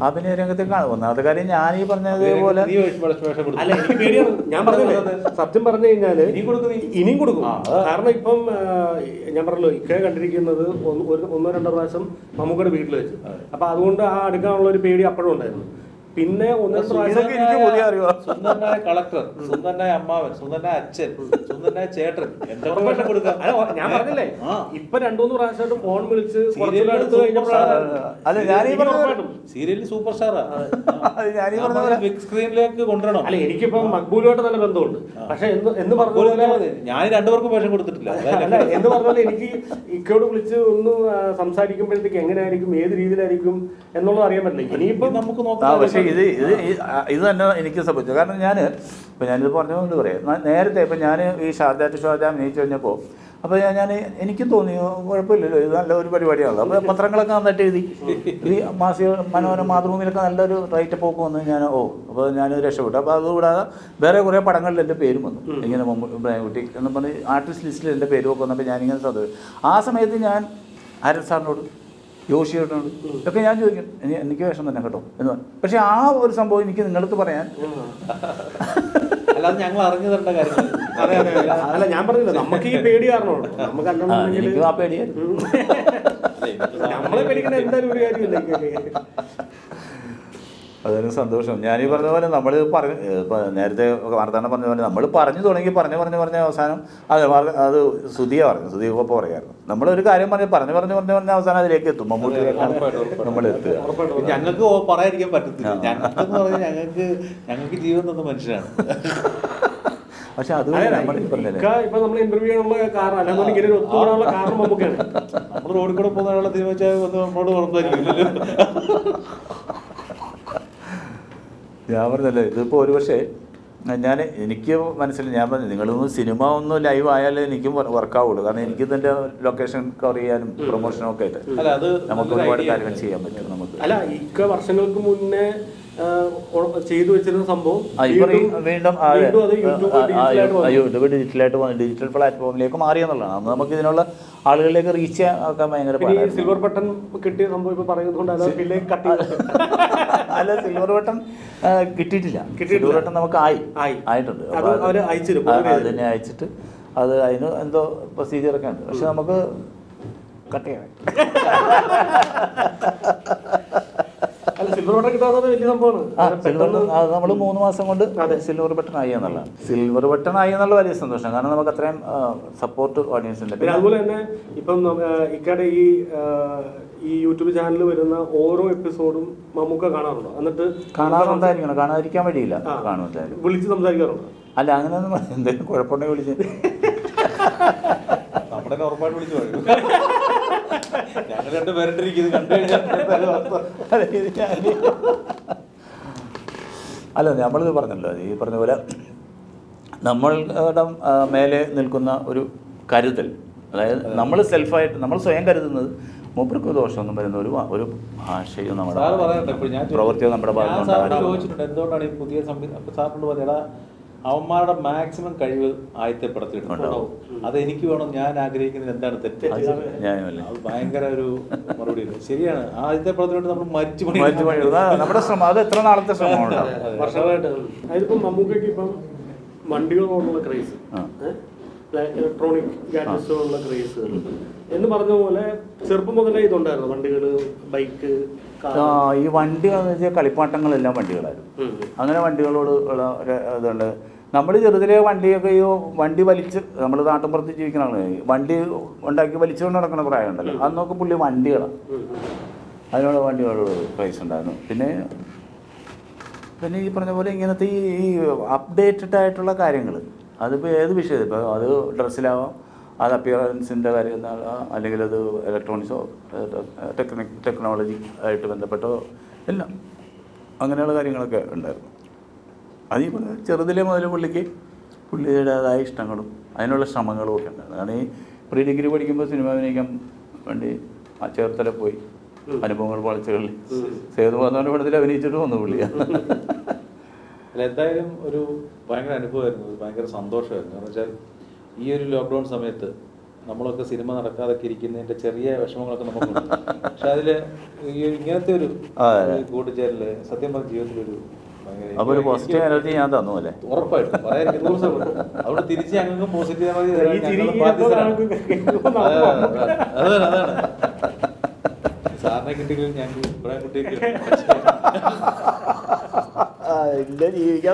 അഭിനയ രംഗത്തേക്കാണ് ഒന്നാമത്തെ കാര്യം ഞാൻ ഈ പറഞ്ഞതുപോലെ നീ വേഷം വേഷം കൊടുത്തു. അല്ല എനിക്ക് പേടിയാണ് ഞാൻ പറഞ്ഞില്ലേ സത്യം പറഞ്ഞു കഴിഞ്ഞാല് ഇനിയും കൊടുക്കും നീ. ഇനിയും കൊടുക്കും ആ, അതാ. കാരണം ഇപ്പം ആ, ഞാൻ പറഞ്ഞല്ലോ ഇക്ക കണ്ടിരിക്കുന്നത് ഒന്ന് ഒരു ഒന്നോ രണ്ടോ പ്രാവശ്യം മമ്മൂക്കയുടെ വീട്ടിൽ വെച്ച് അപ്പൊ അതുകൊണ്ട് ആ അടുക്കാനുള്ള ഒരു പേടി അപ്പോഴും ഉണ്ടായിരുന്നു പിന്നെ ഒന്ന് രണ്ട് പ്രാവശ്യം ഇതൊക്കെ എനിക്ക് പുതിയ അറിവാ. സുന്ദരനായ കളക്ടർ സുന്ദരനായ അമ്മാവൻ സുന്ദരനായ അച്ഛൻ സുന്ദരനായ ചേട്ടൻ എന്തൊക്കെ വേഷം കൊടുക്കാം അല്ല ഓ, ഞാൻ പറഞ്ഞില്ലേ ആ. ഇപ്പൊ രണ്ടുമൂന്ന് പ്രാവശ്യമായിട്ട് ഫോൺ വിളിച്ച് കുറച്ചുകൂടെ സീരിയലിൽ അടുത്ത് സൂപ്പർ കഴിഞ്ഞപ്പോഴാണ് അല്ല ഞാൻ ഈ എനിക്ക് പറഞ്ഞ ഉറപ്പായിട്ടും. സീരിയലിൽ സൂപ്പർ സ്റ്റാറാ അത് ഞാൻ ഈ പറഞ്ഞ പോലെ ബിഗ് സ്ക്രീനിലേക്ക് കൊണ്ടുവരണം അല്ല എനിക്കിപ്പം മക്ബൂലുമായിട്ട് നല്ല ബന്ധമുണ്ട് പക്ഷെ എന്ന് എന്ന് പറഞ്ഞ അതുപോലെ പോലെ മതി. ഞാൻ രണ്ടുപേർക്കും വേഷം കൊടുത്തിട്ടില്ല അല്ല എന്ന് പറഞ്ഞാൽ എനിക്ക് ഇക്കയോട് വിളിച്ച് ഒന്ന് ആ, സംസാരിക്കുമ്പോഴത്തേക്ക് എങ്ങനെയായിരിക്കും ഏത് രീതിയിലായിരിക്കും എന്നുള്ളത് അറിയാൻ പറ്റില്ല ഇനിയിപ്പം നമുക്ക് ആ നോക്കാം പക്ഷേ ഇത് ഇത് ഈ- ആ, ഇത് തന്നെ എനിക്ക് സംഭവിച്ചു കാരണം ഞാൻ ഇപ്പം ഞാനിത് പറഞ്ഞുകൊണ്ട് പറയാം ന- നേരത്തെ ഇപ്പം ഞാൻ ഈ ഷാർജ ടു ഷാർജ അഭിനയിച്ചു കഴിഞ്ഞപ്പോൾ അപ്പോൾ ഞാൻ ഞാൻ എനിക്ക് തോന്നി "ഓ, കുഴപ്പമില്ലല്ലോ ഇത് നല്ല ഒരു പരിപാടിയാണല്ലോ അപ്പോൾ പത്രങ്ങളൊക്കെ നന്നായിട്ട് എഴുതി ഈ മാസിക മനോരമ മാതൃഭൂമിയിലൊക്കെ നല്ലൊരു റൈറ്റപ്പ് ഒക്കെ വന്ന് ഞാൻ ഓ അപ്പോൾ ഞാൻ രക്ഷപ്പെട്ടു അപ്പോൾ അതുകൂടാതെ വേറെ കുറേ പടങ്ങളിൽ എൻ്റെ പേരും വന്നു ഇങ്ങനെ മുമ്പ് ഇബ്രാഹിംകുട്ടി എന്ന് പറഞ്ഞ് ആർട്ടിസ്റ്റ് ലിസ്റ്റിൽ എൻ്റെ പേരും ഒക്കെ വന്നപ്പോൾ ഞാനിങ്ങനെ ശ്രദ്ധ ആ സമയത്ത് ഞാൻ ആരൻ സാറിനോട് ജോഷിയോട്ടിനോട് ഒക്കെ ഞാൻ ചോദിക്കും "ഇനി എനിക്ക് വിഷം തന്നെ കേട്ടോ എന്ന് പറഞ്ഞു പക്ഷെ ആ ഒരു സംഭവം എനിക്ക് നിങ്ങളടുത്ത് പറയാൻ അല്ലാതെ ഞങ്ങൾ അറിഞ്ഞു തരേണ്ട കാര്യങ്ങൾ അതെ അതെ അതെ. അല്ല ഞാൻ പറഞ്ഞില്ല നമുക്ക് ഈ പേടി കാരണമാണ് നമുക്ക് ആ, അല്ലെന്നുണ്ടെങ്കിൽ എനിക്കും ആ പേടിയായിരുന്നു നമ്മളെ പേടിക്കുന്ന എന്തായാലും ഒരു കാര്യമില്ല ഇക്കയ്ക്ക്. അതൊരു സന്തോഷം ഞാൻ ഈ പറഞ്ഞ പോലെ നമ്മൾ പറഞ്ഞു ഇപ്പം നേരത്തെ വാർത്താനം പറഞ്ഞ പോലെ നമ്മൾ പറഞ്ഞു തുടങ്ങി പറഞ്ഞു പറഞ്ഞു പറഞ്ഞ അവസാനം അത് വാർ- അത് സുധിയ പറഞ്ഞു സുധിയ ഒപ്പം പറയായിരുന്നു നമ്മളൊരു കാര്യം പറഞ്ഞ് പറഞ്ഞു പറഞ്ഞു പറഞ്ഞു പറഞ്ഞ അവസാനം അതിലേക്ക് എത്തും മമ്മൂട്ടിയിലേക്കാണ് നമ്മൾ എത്തുക ഉറപ്പായിട്ടും. ഞങ്ങൾക്ക് ഓ- പറയാതിരിക്കാൻ പറ്റത്തില്ല ആ. ഞങ്ങൾക്ക് എന്ന് പറഞ്ഞാൽ ഞങ്ങൾക്ക് ഞങ്ങൾക്ക് ജീവൻ തന്ന മനുഷ്യനാണ് പക്ഷെ അത് അതെ, നമ്മൾ ഈ ഇക്ക പറഞ്ഞല്ലേ ഇപ്പൊ നമ്മൾ ഇന്റർവ്യൂ ചെയ്യാനുള്ള കാരണം അല്ലാതെ ഇങ്ങനെ ഒരു ഒത്തുകൂടാനുള്ള കാരണം നമുക്കാണ് നമ്മൾ റോഡിൽ കൂടെ പോകുന്ന ആളെ തീരുമാനിച്ചാൽ വന്ന് നമ്മളോട് ഉറപ്പായിരിക്കില്ലല്ലോ ഞാൻ പറഞ്ഞല്ലേ ഇതിപ്പോൾ ഒരു പക്ഷേ ഞാൻ എനിക്ക് മനസ്സിലായി ഞാൻ പറഞ്ഞു നിങ്ങളൊന്ന് സിനിമ ഒന്ന് ലൈവ് ആയാലേ എനിക്കും വർക്കാവുള്ളൂ കാരണം എനിക്ക് ഇതിൻ്റെ ലൊക്കേഷൻ കവർ ചെയ്യാനും പ്രൊമോഷനും ഒക്കെ ആയിട്ട് അല്ല അത് നമുക്ക് നല്ലൊരു ഒരുപാട് idea കാര്യങ്ങൾ ആണ്. ചെയ്യാൻ പറ്റും നമുക്ക് അല്ല ഇക്ക വർഷങ്ങൾക്ക് മുന്നേ ആ, ഉറ- ചെയ്തു വെച്ചിരുന്ന സംഭവം ആ, ഇപ്പൊ വീണ്ടും- ഈ- വീണ്ടും ആ, വീണ്ടും അത് യൂട്യൂബ് ആ, ആ, ഡിജിറ്റലായിട്ട് വന്നു. യൂട്യൂബ് ഡിജിറ്റലായിട്ട് വന്നു ഡിജിറ്റൽ പ്ലാറ്റ്ഫോമിലേക്ക് മാറി എന്നുള്ളതാണ് അന്ന് നമുക്ക് ഇതിനുള്ള ആളുകളിലേക്ക് റീച്ച് ആക്കാൻ ഭയങ്കര പിന്നെ ഈ പാടായിരുന്നു. സിൽവർ ബട്ടൺ കിട്ടിയ സംഭവം ഇപ്പൊ പറയുന്നതുകൊണ്ട് അത് പിന്നെ കട്ട് ചെയ്തു അല്ല സിൽവർ ബട്ടൺ ആ, കിട്ടിയിട്ടില്ല കിട്ടിയിട്ടില്ല. സിൽവർ ബട്ടൺ നമുക്ക് ആയി ആയി. ആയിട്ടുണ്ട് അത് അപ്പൊ അവര് അയച്ചിരും, ആ, forward ചെയ്തിരും. അതിനെ അയച്ചിട്ട് അത് അതിന് എന്തോ പ്രൊസീജിയർ ഒക്കെ ഉണ്ട് പക്ഷെ നമുക്ക് കട്ട് ചെയ്യണം അല്ല സിൽവർ ബട്ടൺ കിട്ടാത്തത് വലിയ സംഭവമാണ് ആ അത് സിൽവർ പെട്ടെന്ന് അത് നമ്മൾ മൂന്ന് മാസം കൊണ്ട് അതെ. സിൽവർ ബട്ടൺ ആയി എന്നുള്ളതാണ് സിൽവർ ബട്ടൺ ആയി എന്നുള്ള വലിയ സന്തോഷം കാരണം നമുക്ക് അത്രയും സപ്പോർട്ട് ഓഡിയൻസ് ഉണ്ട് പിന്നെ അതുപോലെ തന്നെ ഇപ്പം നമ്മ- ആ, ഇക്കയുടെ ഈ ആ, ഈ യൂട്യൂബ് ചാനലിൽ വരുന്ന ഓരോ എപ്പിസോഡും മമ്മൂക്ക കാണാറുണ്ടോ എന്നിട്ട് കാണാറുണ്ടായിരിക്കണം കാണാതിരിക്കാൻ വഴിയില്ല ആ, കാണും എന്തായാലും വിളിച്ച് സംസാരിക്കാറുണ്ടോ അല്ല അങ്ങനെയൊന്നും എന്തെങ്കിലും കുഴപ്പമുണ്ടെങ്കിൽ വിളിച്ച് നമ്മുടെ തന്നെ ഉറപ്പായിട്ട് വിളിച്ചു പറയും ഞങ്ങൾ രണ്ട് പേരിട്ടിരിക്കുന്നത് കണ്ടു കഴിഞ്ഞാൽ എന്തായാലും അവസ്ഥ. അല്ല, ഇത് ഞാന് അല്ല നമ്മളിത് പറഞ്ഞല്ലോ ഈ പറഞ്ഞ പോലെ നമ്മളുടെ ആ, മേലെ നിൽക്കുന്ന ഒരു കരുതൽ അതായത് നമ്മൾ സെൽഫായിട്ട് നമ്മൾ സ്വയം കരുതുന്നത് മൂപ്പർക്ക് ദോഷമൊന്നും വരുന്ന ഒരു വാ- ഒരു ഭാഷയും നമ്മുടെ സാറ് പറയട്ടെ ഇപ്പോൾ ഞാൻ പ്രവൃത്തിയോ നമ്മുടെ ഞാൻ ഭാഗത്ത് സാറിനോട് ഉണ്ടാകാൻ ചോദിച്ചിട്ടുണ്ട് എന്തുകൊണ്ടാണ് ഈ പുതിയ സംവിധാനം അപ്പൊ സാറിനോട് പറയടാ അവന്മാരുടെ മാക്സിമം കഴിവ് ആയത്തെപ്പെടുത്തിയിട്ടുണ്ട് ഉണ്ടാവും. അത് എനിക്ക് വേണം ഞാൻ ആഗ്രഹിക്കുന്നത് എന്താണ് തെറ്റ് അത് ന്യായമല്ലേ? അത് ഭയങ്കര ഒരു മറുപടി ശരിയാണ് ആദ്യത്തെ നമ്മൾ മരിച്ചു പണി മറ്റു പണി ആ, നമ്മുടെ ശ്രമം അത് എത്ര നാളത്തെ ശ്രമമുണ്ടാവും വർഷങ്ങളായിട്ട് അതിലിപ്പം മമ്മൂക്കയ്ക്ക് ഇപ്പം വണ്ടികളോടുള്ള ക്രേസ് ആ. ഇലക്ട്രോണിക് ഗാഡ്ജറ്റ്സുകളുള്ള ക്രേസ് എന്ന് പറഞ്ഞ പോലെ ചെറുപ്പം മുതലേ ഇതുണ്ടായിരുന്നു വണ്ടികൾ ബൈക്ക് ആ, ഈ വണ്ടികളെന്ന് വെച്ചാൽ കളിപ്പാട്ടങ്ങളെല്ലാം വണ്ടികളായിരുന്നു അങ്ങനെ വണ്ടികളോട് ഉള്ള ഒരു ഇതുണ്ട് നമ്മൾ ചെറുതിലെ വണ്ടിയൊക്കെ ഈ വണ്ടി വലിച്ച് നമ്മൾ നാട്ടിൻപുറത്ത് ജീവിക്കുന്ന ആളുകൾ വണ്ടി ഉണ്ടാക്കി വലിച്ചുകൊണ്ട് നടക്കുന്ന പ്രായമുണ്ടല്ലോ അന്നൊക്കെ പുള്ളി വണ്ടികളാണ് അതിനുള്ള വണ്ടികളോട് പ്രൈസ് ഉണ്ടായിരുന്നു പിന്നെ പിന്നെ ഈ പറഞ്ഞ പോലെ ഇങ്ങനത്തെ ഈ ഈ അപ്ഡേറ്റഡ് ആയിട്ടുള്ള കാര്യങ്ങൾ അതിപ്പോൾ ഏത് വിഷയം ഇപ്പോൾ അത് ഡ്രസ്സിലാവാം അത് അപ്പിയറൻസിൻ്റെ കാര്യം എന്നാ- അല്ലെങ്കിൽ അത് ഇലക്ട്രോണിക്സോ ടെക്നിക് ടെക്നോളജി ആയിട്ട് ബന്ധപ്പെട്ടോ എല്ലാം അങ്ങനെയുള്ള കാര്യങ്ങളൊക്കെ ഉണ്ടായിരുന്നു അത് ഈ പറഞ്ഞ ചെറുതിലെ മുതൽ പുള്ളിക്ക് പുള്ളിയുടേതായ ഇഷ്ടങ്ങളും അതിനുള്ള ശ്രമങ്ങളും ഒക്കെ ഉണ്ടായിരുന്നു കാരണം ഈ പ്രീ ഡിഗ്രി പഠിക്കുമ്പോൾ സിനിമ അഭിനയിക്കാൻ വേണ്ടി ആ ചേർത്തല പോയി അനുഭവങ്ങൾ വളച്ചുകളിൽ സേതു മാധവന്റെ പടത്തിൽ അഭിനയിച്ചിട്ട് വന്നു പുള്ളിയാണ് അല്ല എന്തായാലും ഒരു ഭയങ്കര അനുഭവമായിരുന്നു ഒരു ഭയങ്കര സന്തോഷമായിരുന്നു കാരണം വെച്ചാൽ ഈ ഒരു ലോക്ക്ഡൗൺ സമയത്ത് നമ്മളൊക്കെ സിനിമ നടക്കാതൊക്കെ ഇരിക്കുന്നതിന്റെ ചെറിയ വിഷമങ്ങളൊക്കെ നമുക്കുണ്ട് പക്ഷെ അതില് ഈ ഇങ്ങനത്തെ ഒരു അതെ. ഈ കൂട്ടുചേരല് സത്യം പറഞ്ഞ ജീവിതത്തിലൊരു ഭയങ്കര- അപ്പോൾ ഒരു പോസിറ്റീവ് എനർജി ഞാൻ തന്നു അല്ലേ ഉറപ്പായിട്ടും പറയാതിരിക്കാൻ നൂറ് ശതമാനം. അവിടെ തിരിച്ച് ഞങ്ങൾക്ക് പോസിറ്റീവ് എനർജി തരാൻ ഈ ചിരി ഞങ്ങൾ ഈ ബാധ്യസ്ഥരാണ്. എപ്പോൾ കേൾക്കുമ്പോൾ അതെ, നമുക്ക് അതെ, അതെ. അതാണ് അതാണ് സാറിനെ കിട്ടിയെങ്കിലും ഞങ്ങൾക്ക് ഇബ്രാഹിം കുട്ടിയെ ഇല്ല ജീവിക്കാൻ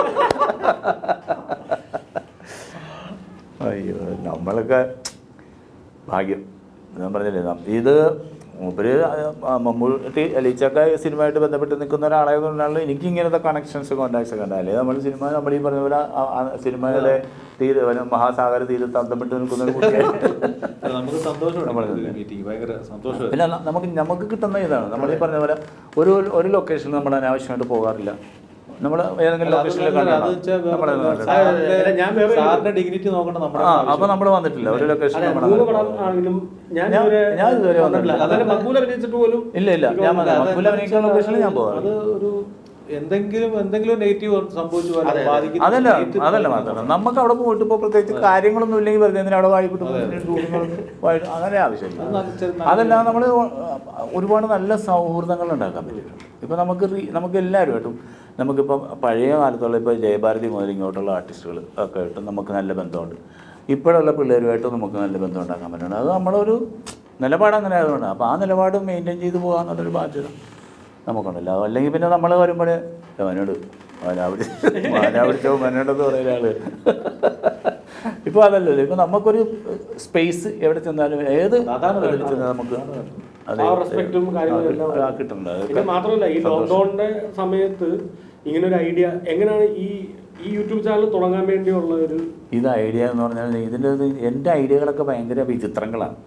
അയ്യോ നമ്മളൊക്കെ ഭാഗ്യം ഞാൻ പറഞ്ഞില്ലേ നം- ഇത് മൂപ്പര് ആ മമ്മൂട്ടി അലീച്ചക്ക സിനിമയായിട്ട് ബന്ധപ്പെട്ട് നിൽക്കുന്ന ഒരാളായതുകൊണ്ടാണ് എനിക്ക് ഇങ്ങനത്തെ കണക്ഷൻസ് കോൺടാക്ട്സ് ഒക്കെ ഉണ്ടാവില്ലേ നമ്മൾ സിനിമ നമ്മൾ ഈ പറഞ്ഞ പോലെ ആ- ആ സിനിമയുടെ തീര മഹാസാഗര തീരത്ത് അന്തപ്പെട്ട് നിൽക്കുന്ന ഒരു കുട്ടിയായിട്ട് അല്ല, നമുക്ക് സന്തോഷമുണ്ട് നമ്മള് ഇങ്ങനത്തെ ഒരു മീറ്റിംഗ് ഭയങ്കര സന്തോഷമായിരുന്നു പിന്നെ ന- നമുക്ക് നമുക്ക് കിട്ടുന്ന ഇതാണ് നമ്മൾ ഈ പറഞ്ഞ പോലെ ഒരു ഒരു ലൊക്കേഷനിൽ നമ്മൾ അനാവശ്യമായിട്ട് പോകാറില്ല നമ്മൾ ഏതെങ്കിലും അല്ല, അത് ലൊക്കേഷനിൽ നല്ലതാണ്. അത് വെച്ചാൽ വേറെ നമ്മളെ സാറിന്റെ- അല്ല, ഞാൻ വേറെ- സാറിന്റെ ഡിഗ്നിറ്റി നോക്കണം നമ്മുടെ ആ ആവശ്യം. അപ്പൊ നമ്മൾ വന്നിട്ടില്ല ഒരു ലൊക്കേഷൻ അതെ മൂന്ന് പടം ആണെങ്കിലും ഞാൻ ഞാൻ- ഇതുവരെ ഞാൻ ഇതുവരെ വന്നിട്ടില്ല വന്നിട്ടില്ല. അതായത് മക്ബൂൽ അഭിനയിച്ചിട്ട് പോലും ഇല്ല ഇല്ല ഞാൻ എനിക്ക് വന്നില്ല. അത് മക്ബൂൽ അഭിനയിക്കുന്ന ലൊക്കേഷനിൽ ഞാൻ പോകാറ് അത് ഒരു എന്തെങ്കിലും എന്തെങ്കിലും നെഗറ്റീവ് സംഭവിച്ചു പോയാൽ അതെ, അതെ. ബാധിക്കുന്ന അതല്ല ഏറ്റവും അതല്ല മാത്രം നമുക്ക് അവിടെ പോയിട്ട് ഇപ്പോൾ പ്രത്യേകിച്ച് കാര്യങ്ങളൊന്നും ഇല്ലെങ്കിൽ വെറുതെ എന്തിനാ അവിടെ വായിപ്പിട്ട് അങ്ങനെ ആവശ്യമില്ല അത് നല്ല ചെറിയ നല്ല- അതല്ല നമ്മൾ ഒരുപാട് നല്ല സൗഹൃദങ്ങൾ ഉണ്ടാക്കാൻ പറ്റും ഇപ്പം നമുക്ക് റീ- നമുക്ക് എല്ലാവരുമായിട്ടും നമുക്കിപ്പോൾ പഴയ കാലത്തുള്ള ഇപ്പോൾ ജയഭാരതി മുതൽ ഇങ്ങോട്ടുള്ള ആർട്ടിസ്റ്റുകൾ ഒക്കെ ആയിട്ട് നമുക്ക് നല്ല ബന്ധമുണ്ട് ഇപ്പോഴുള്ള പിള്ളേരുമായിട്ട് നമുക്ക് നല്ല ബന്ധം ഉണ്ടാക്കാൻ പറ്റുന്നുണ്ട് അത് നമ്മളൊരു നിലപാട് അങ്ങനെ ആയതുകൊണ്ട് അപ്പോൾ ആ നിലപാട് മെയിൻറ്റെയിൻ ചെയ്ത് പോകാന്നുള്ളൊരു ബാധ്യത നമുക്കുണ്ടല്ലോ അല്ലെങ്കിൽ പിന്നെ നമ്മൾ വരുമ്പോൾ അവനോട് മാനാപിടി മാനാപിടിച്ചോ മനോടെന്ന് പറയുന്ന ആള് ഇപ്പോൾ അതല്ലല്ലോ ഇപ്പോൾ നമുക്കൊരു സ്പേസ് എവിടെ ചെന്നാലും ഏത് അതാണ് ഇതിൽ വേണ്ടത്. ചെന്നാൽ നമുക്ക് അത് ആ റെസ്പെക്റ്റും കാര്യങ്ങളും എല്ലാം ആ, കിട്ടുന്നുണ്ട് പിന്നെ അതൊക്കെ മാത്രമല്ല ഈ സന്തോഷം. ലോക്ക്ഡൌണിന്റെ സമയത്ത് ഇങ്ങനെ ഒരു ഐഡിയ എങ്ങനെയാണ് ഈ ഈ യൂട്യൂബ് ചാനൽ തുടങ്ങാൻ വേണ്ടിയുള്ള ഒരു ഇത് ഐഡിയ എന്ന് പറഞ്ഞാൽ ഇതിൻ്റെ ഇത് എൻ്റെ ഐഡിയകളൊക്കെ ഭയങ്കര വിചിത്രങ്ങളാണ്